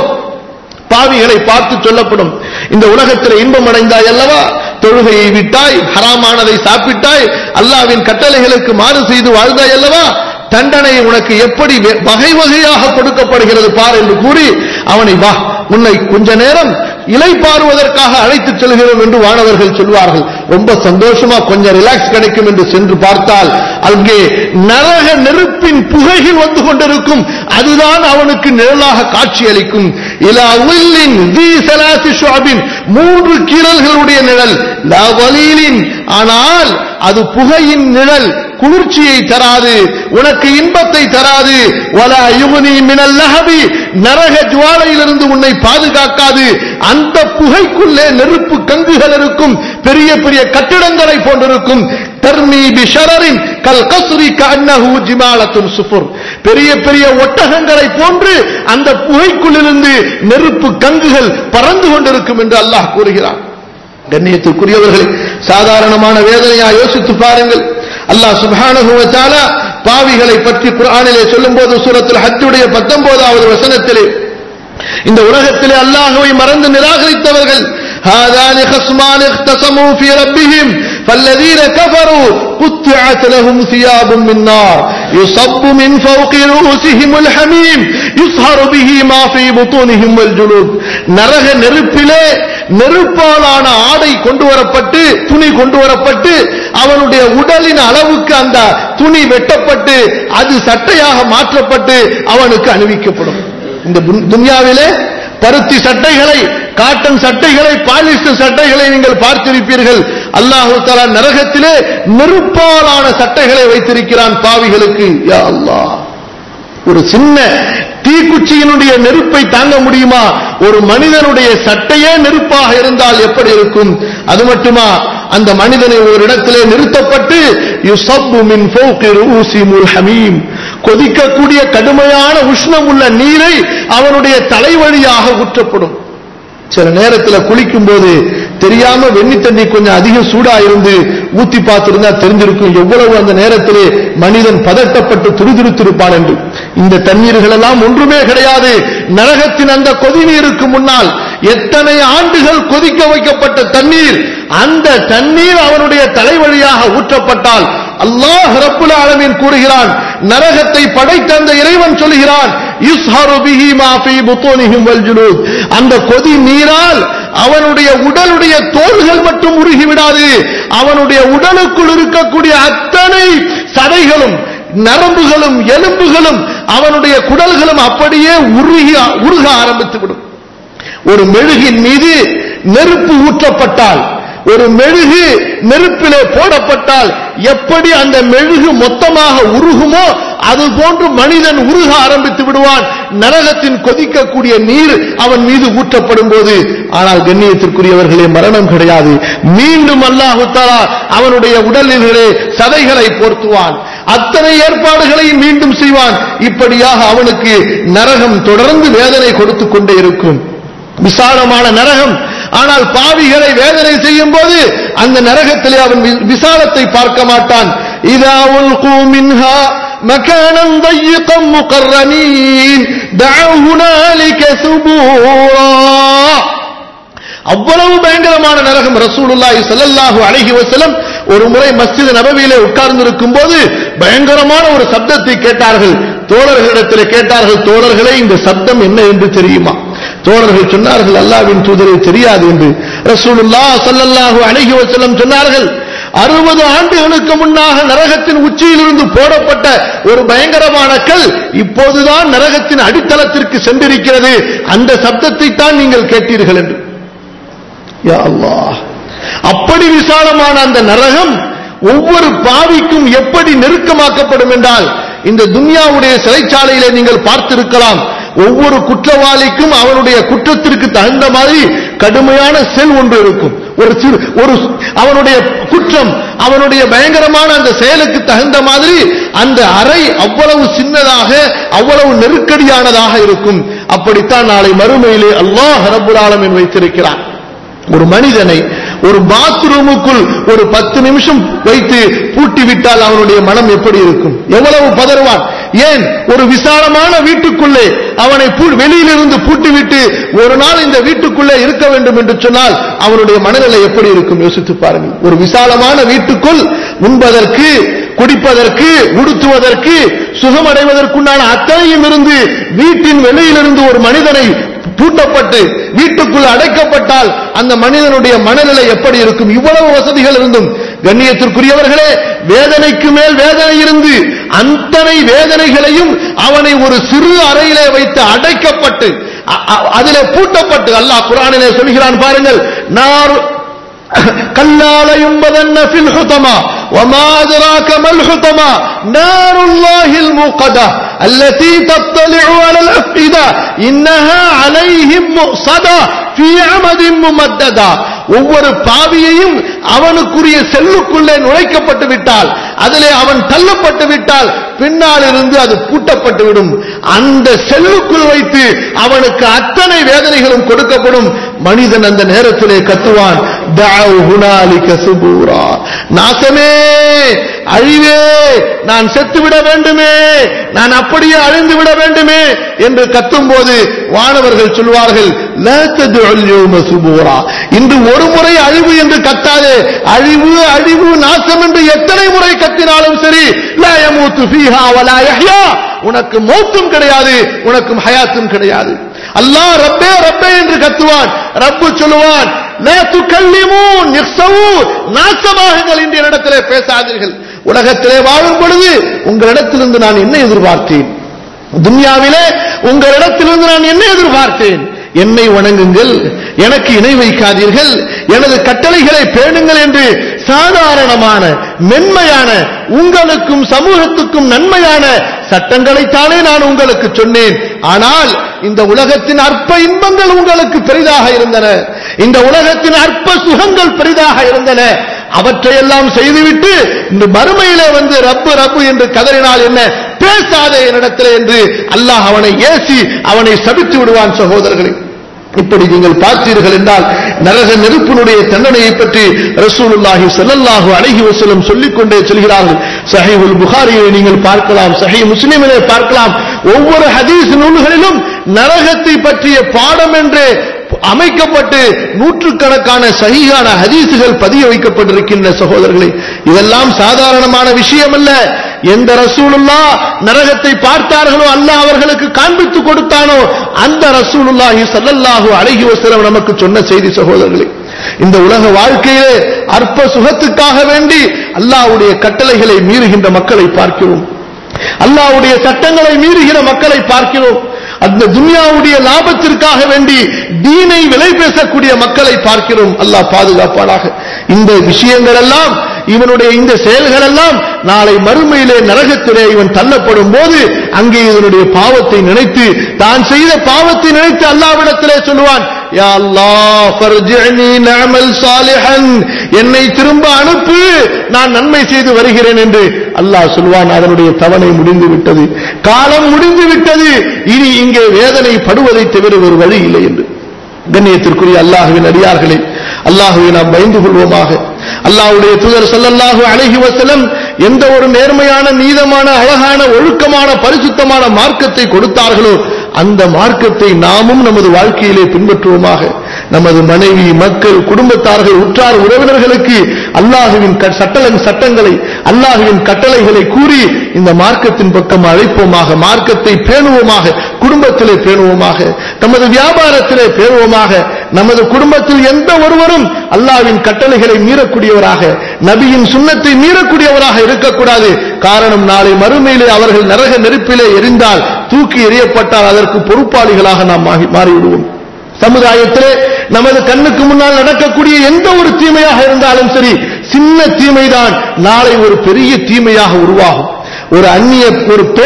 பாவிகளை பார்த்து சொல்லப்படும் இந்த உலகத்தில் இன்பம் அடைந்தாய் அல்லவா தொழுகையை விட்டாய் ஹராமானதை சாப்பிட்டாய் அல்லாவின் கட்டளைகளுக்கு மாறு செய்து வாழ்ந்தாய் அல்லவா தண்டனை உனக்கு எப்படி வெ- வகை வகையாக கொடுக்கப்படுகிறது பார் என்று கூறி அவனை வா உன்னை கொஞ்ச நேரம் இலை பாருவதற்காக அழைத்துச் செல்கிறோம் என்று வானவர்கள் சொல்வார்கள் ரொம்ப சந்தோஷமா கொஞ்சம் ரிலாக்ஸ் கிடைக்கும் என்று சென்று பார்த்தால் அங்கே நரக நெருப்பின் புகைகள் வந்து கொண்டிருக்கும் அதுதான் அவனுக்கு நிழலாக காட்சியளிக்கும் இலா உல்லின் தி சலாசி ஷுஅபின் மூன்று கீறல்களுடைய நிழல் லா வலீலின் ஆனால் அது புகையின் நிழல் குளிர்ச்சியை தராது உனக்கு இன்பத்தை தராது வலா யுகுனி மினல் லஹபி நரக ஜுவாலையிலிருந்து உன்னை பாதுகாக்காது அந்த புகைக்குள்ளே நெருப்பு கங்குகள் இருக்கும் பெரிய பெரிய கட்டிடங்களை போன்றிருக்கும் தர்மி பிஷரரின் கல் கஸ்ரி கன்னஹு ஜிமாலத்துன் சுஃபுர் பெரிய பெரிய ஒட்டகங்களை போன்று அந்த புகைக்குள்ளிருந்து நெருப்பு கங்குகள் பறந்து கொண்டிருக்கும் என்று அல்லாஹ் கூறுகிறான் கண்ணியத்திற்குரியவர்களே சாதாரணமான வேதனையா யோசித்து பாருங்கள் அல்லாஹ் சுப்ஹானஹு வ தஆலா பாவிகளை பற்றி குர்ஆனிலே சொல்லும்போது சூரத்துல் ஹஜ்ஜுடைய 19வது வசனத்திலே இந்த உலகத்திலே அல்லாஹ்வை மறந்து நிராகரித்தவர்கள் هذان خصمان اختصموا في ربهم فالذين كفروا قطعت لهم ثياب من نار يصب من فوق رؤوسهم الحميم يصهر به ما في بطونهم والجلود நரக நெருப்பிலே நெருப்பாலான ஆடை கொண்டு வரப்பட்டு துணி கொண்டு வரப்பட்டு அவனுடைய உடலின் அளவுக்கு அந்த துணி வெட்டப்பட்டு அது சட்டையாக மாற்றப்பட்டு அவனுக்கு அணிவிக்கப்படும் இந்த துன்- துன்யாவிலே பருத்தி சட்டைகளை காட்டன் சட்டைகளை பாலிஸ்டர் சட்டைகளை நீங்கள் பார்த்திருப்பீர்கள் அல்லாஹு தஆலா நரகத்திலே நெருப்பாலான சட்டைகளை வைத்திருக்கிறான் பாவிகளுக்கு யா அல்லாஹ் ஒரு சின்ன தீக்குச்சியினுடைய நெருப்பை தாங்க முடியுமா ஒரு மனிதனுடைய சட்டையே நெருப்பாக இருந்தால் எப்படி இருக்கும் அது மட்டுமா அந்த மனிதனை ஒரு இடத்திலே நிறுத்தப்பட்டு யுசப்பு மின் ஃபௌகி ரூசிமுல் ஹமீம் கொதிக்கக்கூடிய கடுமையான உஷ்ணம் உள்ள நீரை அவனுடைய தலைவழியாக ஊற்றப்படும் சில நேரத்துல குளிக்கும் போது தெரியாம வெண்ணி தண்ணி கொஞ்சம் அதிக சூடா இருந்து ஊத்தி பார்த்திருந்தா தெரிஞ்சிருக்கும் எவ்வளவு அந்த நேரத்திலே மனிதன் பதட்டப்பட்டு துருதுருத்திருப்பான் என்று இந்த தண்ணீர்கள் எல்லாம் ஒன்றுமே கிடையாது நரகத்தின் அந்த கொதிநீருக்கு முன்னால் எத்தனை ஆண்டுகள் கொதிக்க வைக்கப்பட்ட தண்ணீர் அந்த தண்ணீர் அவனுடைய தலைவழியாக ஊற்றப்பட்டால் அல்லாஹ் ரப்புல் ஆலமீன் கூறுகிறான் நரகத்தை படைத்த அந்த இறைவன் சொல்கிறான் யுஸ்ஹரு பிஹி மா ஃபீ புத்தூனிஹிம் வல் ஜுலூத் அந்த கொதி நீரால் அவனுடைய உடலுடைய தோள்கள் மட்டும் உருகிவிடாது அவனுடைய உடலுக்குள் இருக்கக்கூடிய அத்தனை சதைகளும் நரம்புகளும் எலும்புகளும் அவனுடைய குடல்களும் அப்படியே உருகி உருக ஆரம்பித்துவிடும் ஒரு மெழுகின் மீது நெருப்பு ஊற்றப்பட்டால் ஒரு மெழுகு நெருப்பிலே போடப்பட்டால் எப்படி அந்த மெழுகு மொத்தமாக உருகுமோ அது போன்று மனிதன் உருக ஆரம்பித்து விடுவான் நரகத்தின் கொதிக்கக்கூடிய நீர் அவன் மீது ஊற்றப்படும் போது ஆனால் கண்ணியத்திற்குரியவர்களே மரணம் கிடையாது மீண்டும் அல்லாஹு தஆலா அவனுடைய உடலிலே சதைகளை போர்த்துவான் அத்தனை ஏற்பாடுகளையும் மீண்டும் செய்வான் இப்படியாக அவனுக்கு நரகம் தொடர்ந்து வேதனை கொடுத்துக் கொண்டே இருக்கும் விசாலமான நரகம் ஆனால் பாவிகளை வேதனை செய்யும் போது அந்த நரகத்திலே அவன் வி- விசாலத்தை பார்க்க மாட்டான் இதா உல்கு மின்ஹா مكانا ضيقا مقرنين دعوا هنالك ثبورا அவ்வளவு பயங்கரமான நரகம் ரசூலுல்லாஹி ஸல்லல்லாஹு அலைஹி வஸல்லம் ஒரு முறை மஸ்ஜித் நபவியிலே உட்கார்ந்திருக்கும் போது பயங்கரமான ஒரு சப்தத்தை கேட்டார்கள் தோழர்களிடத்தில் கேட்டார்கள் தோழர்களே இந்த சப்தம் என்ன என்று தெரியுமா தோழர்கள் சொன்னார்கள் அல்லாஹ்வின் தூதரை தெரியாது என்று ரசூலுல்லாஹ் ஸல்லல்லாஹு அலைஹி வஸல்லம் சொன்னார்கள் அறுபது ஆண்டுகளுக்கு முன்னாக நரகத்தின் உச்சியிலிருந்து போடப்பட்ட ஒரு பயங்கரமான கல் இப்போதுதான் நரகத்தின் அடித்தளத்திற்கு சென்றிருக்கிறது அந்த சப்தத்தை தான் நீங்கள் கேட்டீர்கள் என்று யா அல்லாஹ் அப்படி விசாலமான அந்த நரகம் ஒவ்வொரு பாவிக்கும் எப்படி நெருக்கமாக்கப்படும் என்றால் இந்த துன்யாவுடைய சிறைச்சாலையிலே நீங்கள் பார்த்திருக்கலாம் ஒவ்வொரு குற்றவாளிக்கும் அவனுடைய குற்றத்திற்கு தகுந்த மாதிரி கடுமையான செல் ஒன்று இருக்கும் ஒரு சிறு ஒரு அவனுடைய குற்றம் அவனுடைய பயங்கரமான அந்த செயலுக்கு தகுந்த மாதிரி அந்த அறை அவ்வளவு சின்னதாக அவ்வளவு நெருக்கடியானதாக இருக்கும் அப்படித்தான் நாளை மறுமையிலே அல்லாஹ் ரப்புல் ஆலமீன் வைத்திருக்கிறான் ஒரு மனிதனை ஒரு பாத்ரூமுக்குள் ஒரு பத்து நிமிஷம் வைத்து பூட்டி விட்டால் அவனுடைய மனம் எப்படி இருக்கும் எவ்வளவு பதறுவான் ஏன் ஒரு விசாலமான வீட்டுக்குள்ளே அவனை பூ- வெளியிலிருந்து பூட்டிவிட்டு ஒரு நாள் இந்த வீட்டுக்குள்ளே இருக்க வேண்டும் என்று சொன்னால் அவனுடைய மனநிலை எப்படி இருக்கும் யோசித்து பாருங்கள் ஒரு விசாலமான வீட்டுக்குள் உண்பதற்கு குடிப்பதற்கு உடுத்துவதற்கு சுகமடைவதற்குண்டான அத்தனையும் இருந்து வீட்டின் வெளியிலிருந்து ஒரு மனிதனை பூட்டப்பட்டு வீட்டுக்குள் அடைக்கப்பட்டால் அந்த மனிதனுடைய மனநிலை எப்படி இருக்கும் இவ்வளவு வசதிகள் இருந்தும் கண்ணியத்திற்குரியவர்களே வேதனைக்கு மேல் வேதனை இருந்து அத்தனை வேதனைகளையும் அவனை ஒரு சிறு அறையிலே வைத்து அடைக்கப்பட்டு அ- அ- அதிலே பூட்டப்பட்டு அல்லாஹ் குரானிலே சொல்கிறான் பாருங்கள் நார் كلا لينبذن في الحطمة وما أدراك ما الحطمة نار الله الموقدة التي تطلع على الأفئدة إنها عليهم مؤصدة في عمد ممددة ஒவ்வொரு பாவியையும் அவனுக்குரிய செல்லுக்குள்ளே நுழைக்கப்பட்டு விட்டால் அதிலே அவன் தள்ளப்பட்டு விட்டால் பின்னால் இருந்து அது பூட்டப்பட்டு விடும் அந்த செல்லுக்குள் வைத்து அவனுக்கு அத்தனை வேதனைகளும் கொடுக்கப்படும் மனிதன் அந்த நேரத்திலே கத்துவான் "தஅவ் ஹுனாலிக சுபூரா." நாசமே அழிவே நான் செத்துவிட வேண்டுமே நான் அப்படியே அழிந்து விட வேண்டுமே என்று கத்தும்போது வானவர்கள் சொல்வார்கள் "லா ததுல் யௌம சுபூரா." இன்று ஒரு முறை அழிவு என்று கத்தாதே அழிவு அழிவு நாசம் என்று எத்தனை முறை கத்தினாலும் சரி "லா யமூத்து ஃபீஹா வலா யஹ்யா." உனக்கு மௌத்தும் கிடையாது உனக்கும் ஹயாத்தும் கிடையாது அல்லாஹ் ரப்பே ரப்பே என்று கத்துவான் ரப்பு சொல்லுவான் "லா துகல்லிமூன் இக்ஸவு." நாசமாகுங்கள் என்று என்னிடத்திலே பேசாதீர்கள் உலகத்திலே வாழும் பொழுது உங்களிடத்திலிருந்து நான் என்ன எதிர்பார்த்தேன் துன்யாவிலே உங்களிடத்திலிருந்து நான் என்ன எதிர்பார்த்தேன் என்னை வணங்குங்கள் எனக்கு இணை வைக்காதீர்கள் எனது கட்டளைகளை பேணுங்கள் என்று சாதாரணமான மென்மையான உங்களுக்கும் சமூகத்துக்கும் நன்மையான சட்டங்களைத்தானே நான் உங்களுக்கு சொன்னேன் ஆனால் இந்த உலகத்தின் அற்ப இன்பங்கள் உங்களுக்கு பெரிதாக இருந்தன இந்த உலகத்தின் அற்ப சுகங்கள் பெரிதாக இருந்தன அவற்றையெல்லாம் செய்துவிட்டு இந்த மறுமையிலே வந்து ரப்பு ரப்பு என்று கதறினால் என்ன பேசாதே என்னிடத்தில் என்று அல்லாஹ் அவனை ஏசி அவனை சபித்து விடுவான் சகோதரர்களே இப்படி நீங்கள் பார்த்தீர்கள் என்றால் நரக நெருப்பினுடைய தண்டனையை பற்றி ரசூலுல்லாஹி ஸல்லல்லாஹு அலைஹி வஸல்லம் சொல்லிக் கொண்டே செல்கிறார்கள் சஹீஹுல் புகாரியை நீங்கள் பார்க்கலாம் சஹீஹ் முஸ்லிமிலே பார்க்கலாம் ஒவ்வொரு ஹதீஸ் நூல்களிலும் நரகத்தை பற்றிய பாடம் என்று அமைக்கப்பட்டு நூற்றுக்கணக்கான சகிகான ஹதீசுகள் பதிய வைக்கப்பட்டிருக்கின்ற சகோதரர்களே இதெல்லாம் சாதாரணமான விஷயம் அல்ல எந்த ரசூலுல்லா நரகத்தை பார்த்தார்களோ அல்லாஹ் அவர்களுக்கு காண்பித்து கொடுத்தானோ அந்த ரசூலுல்லாஹி ஸல்லல்லாஹு அலைஹி வஸல்லம் நமக்கு சொன்ன செய்தி சகோதரர்களே இந்த உலக வாழ்க்கையிலே அற்ப சுகத்துக்காக வேண்டி அல்லாஹ்வுடைய கட்டளைகளை மீறுகின்ற மக்களை பார்க்கிறோம் அல்லாஹ்வுடைய சட்டங்களை மீறுகிற மக்களை பார்க்கிறோம் அந்த துன்யாவுடைய லாபத்திற்காக வேண்டி தீனை விலை பேசக்கூடிய மக்களை பார்க்கிறோம் அல்லாஹ் பாதுகாப்பானாக இந்த விஷயங்கள் எல்லாம் இவனுடைய இந்த செயல்கள் எல்லாம் நாளை மறுமையிலே நரகத்திலே இவன் தள்ளப்படும் போது அங்கே இவனுடைய பாவத்தை நினைத்து தான் செய்த பாவத்தை நினைத்து அல்லாவிடத்திலே சொல்லுவான் யா அல்லாஹ் ஃபர்ஜிஅனி நஅமல் சாலிஹன் என்னை திரும்ப அனுப்பு நான் நன்மை செய்து வருகிறேன் என்று அல்லாஹ் சொல்வான் அதனுடைய தவணை முடிந்து விட்டது காலம் முடிந்து விட்டது இனி இங்கே வேதனை படுவதை தவிர ஒரு வழி இல்லை என்று கண்ணியத்திற்குரிய அல்லாஹுவின் அடியார்களே அல்லாஹுவை நாம் பயந்து கொள்வோமாக அல்லாஹ்வுடைய தூதர் ஸல்லல்லாஹு அலைஹி வஸல்லம் எந்த ஒரு நேர்மையான நீதமான அழகான ஒழுக்கமான பரிசுத்தமான மார்க்கத்தை கொடுத்தார்களோ அந்த மார்க்கத்தை நாமும் நமது வாழ்க்கையிலே பின்பற்றுவோமாக நமது மனைவி மக்கள் குடும்பத்தார்கள் உற்றார் உறவினர்களுக்கு அல்லாஹுவின் க- சட்டல சட்டங்களை அல்லாஹுவின் கட்டளைகளை கூறி இந்த மார்க்கத்தின் பக்கம் அழைப்போமாக மார்க்கத்தை பேணுவோமாக குடும்பத்திலே பேணுவோமாக நமது வியாபாரத்திலே பேணுவோமாக நமது குடும்பத்தில் எந்த ஒருவரும் அல்லாஹ்வின் கட்டளைகளை மீறக்கூடியவராக நபியின் சுண்ணத்தை மீறக்கூடியவராக இருக்கக்கூடாது காரணம் நாளை மறுமையிலே அவர்கள் நரக நெருப்பிலே எரிந்தால் தூக்கி எறியப்பட்டால் அதற்கு பொறுப்பாளிகளாக நாம் மாறி- மாறிவிடுவோம் சமுதாயத்திலே நமது கண்ணுக்கு முன்னால் நடக்கக்கூடிய எந்த ஒரு தீமையாக இருந்தாலும் சரி சின்ன தீமைதான் நாளை ஒரு பெரிய தீமையாக உருவாகும் ஒரு அந்நிய ஒரு பெண்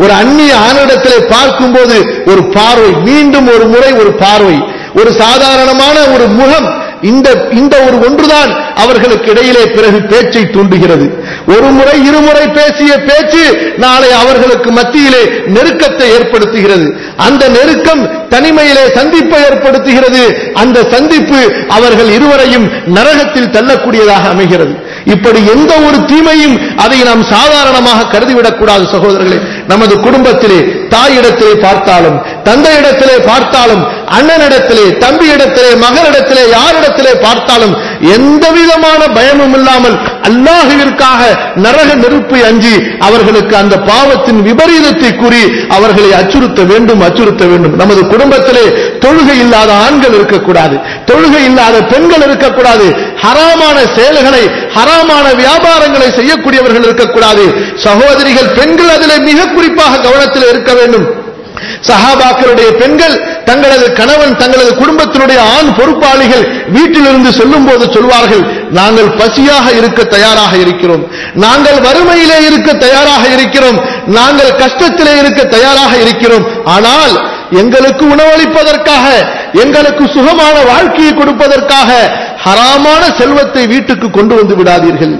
ஒரு அந்நிய ஆணிடத்திலே பார்க்கும்போது ஒரு பார்வை மீண்டும் ஒரு முறை ஒரு பார்வை ஒரு சாதாரணமான ஒரு முகம் இந்த இந்த ஒரு ஒன்றுதான் அவர்களுக்கு இடையிலே பிறகு பேச்சை தூண்டுகிறது ஒரு முறை இருமுறை பேசிய பேச்சு நாளை அவர்களுக்கு மத்தியிலே நெருக்கத்தை ஏற்படுத்துகிறது அந்த நெருக்கம் தனிமையிலே சந்திப்பை ஏற்படுத்துகிறது அந்த சந்திப்பு அவர்கள் இருவரையும் நரகத்தில் தள்ளக்கூடியதாக அமைகிறது இப்படி எந்த ஒரு தீமையும் அதை நாம் சாதாரணமாக கருதிவிடக் கூடாது சகோதரர்களே நமது குடும்பத்திலே தாயிடத்திலே பார்த்தாலும் தந்தையிடத்திலே பார்த்தாலும் அண்ணனிடத்திலே தம்பியிடத்திலே மகனிடத்திலே யாரிடத்திலே பார்த்தாலும் எந்த விதமான பயமும் இல்லாமல் அல்லாஹுவிற்காக நரக நெருப்பை அஞ்சி அவர்களுக்கு அந்த பாவத்தின் விபரீதத்தை கூறி அவர்களை அச்சுறுத்த வேண்டும் அச்சுறுத்த வேண்டும் நமது குடும்பத்திலே தொழுகை இல்லாத ஆண்கள் இருக்கக்கூடாது தொழுகை இல்லாத பெண்கள் இருக்கக்கூடாது ஹராமான செயல்களை ஹராமான வியாபாரங்களை செய்யக்கூடியவர்கள் இருக்கக்கூடாது சகோதரிகள் பெண்கள் அதிலே மிக குறிப்பாக கவனத்தில் இருக்க வேண்டும் சஹாபாக்களுடைய பெண்கள் தங்களது கணவன் தங்களது குடும்பத்தினுடைய ஆண் பொறுப்பாளிகள் வீட்டிலிருந்து சொல்லும் போது சொல்வார்கள் நாங்கள் பசியாக இருக்க தயாராக இருக்கிறோம் நாங்கள் வறுமையிலே இருக்க தயாராக இருக்கிறோம் நாங்கள் கஷ்டத்திலே இருக்க தயாராக இருக்கிறோம் ஆனால் எங்களுக்கு உணவளிப்பதற்காக எங்களுக்கு சுகமான வாழ்க்கையை கொடுப்பதற்காக ஹராமான செல்வத்தை வீட்டுக்கு கொண்டு வந்து விடாதீர்கள்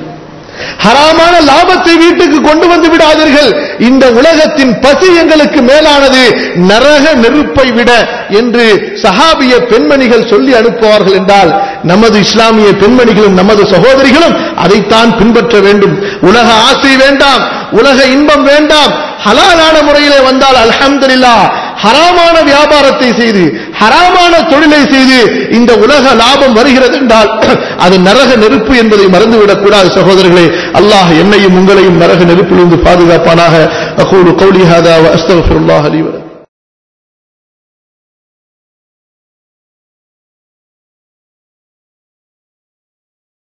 ஹராமான லாபத்தை வீட்டுக்கு கொண்டு வந்து விடாதீர்கள் இந்த உலகத்தின் பசி எங்களுக்கு மேலானது நரக நெருப்பை விட என்று சஹாபிய பெண்மணிகள் சொல்லி அனுப்புவார்கள் என்றால் நமது இஸ்லாமிய பெண்மணிகளும் நமது சகோதரிகளும் அதைத்தான் பின்பற்ற வேண்டும் உலக ஆசை வேண்டாம் உலக இன்பம் வேண்டாம் ஹலாலான முறையிலே வந்தால் அல்ஹம்துலில்லா ஹராமான வியாபாரத்தை செய்து ஹராமான தொழிலை செய்து இந்த உலக லாபம் வருகிறது என்றால் அது நரக நெருப்பு என்பதை மறந்துவிடக் கூடாது சகோதரர்களே அல்லாஹ் என்னையும் உங்களையும் நரக நெருப்பிலிருந்து பாதுகாப்பானாக அகூலு கௌலி ஹாதா வ அஸ்தக்ஃபிருல்லாஹ் லி வ லக்கும்.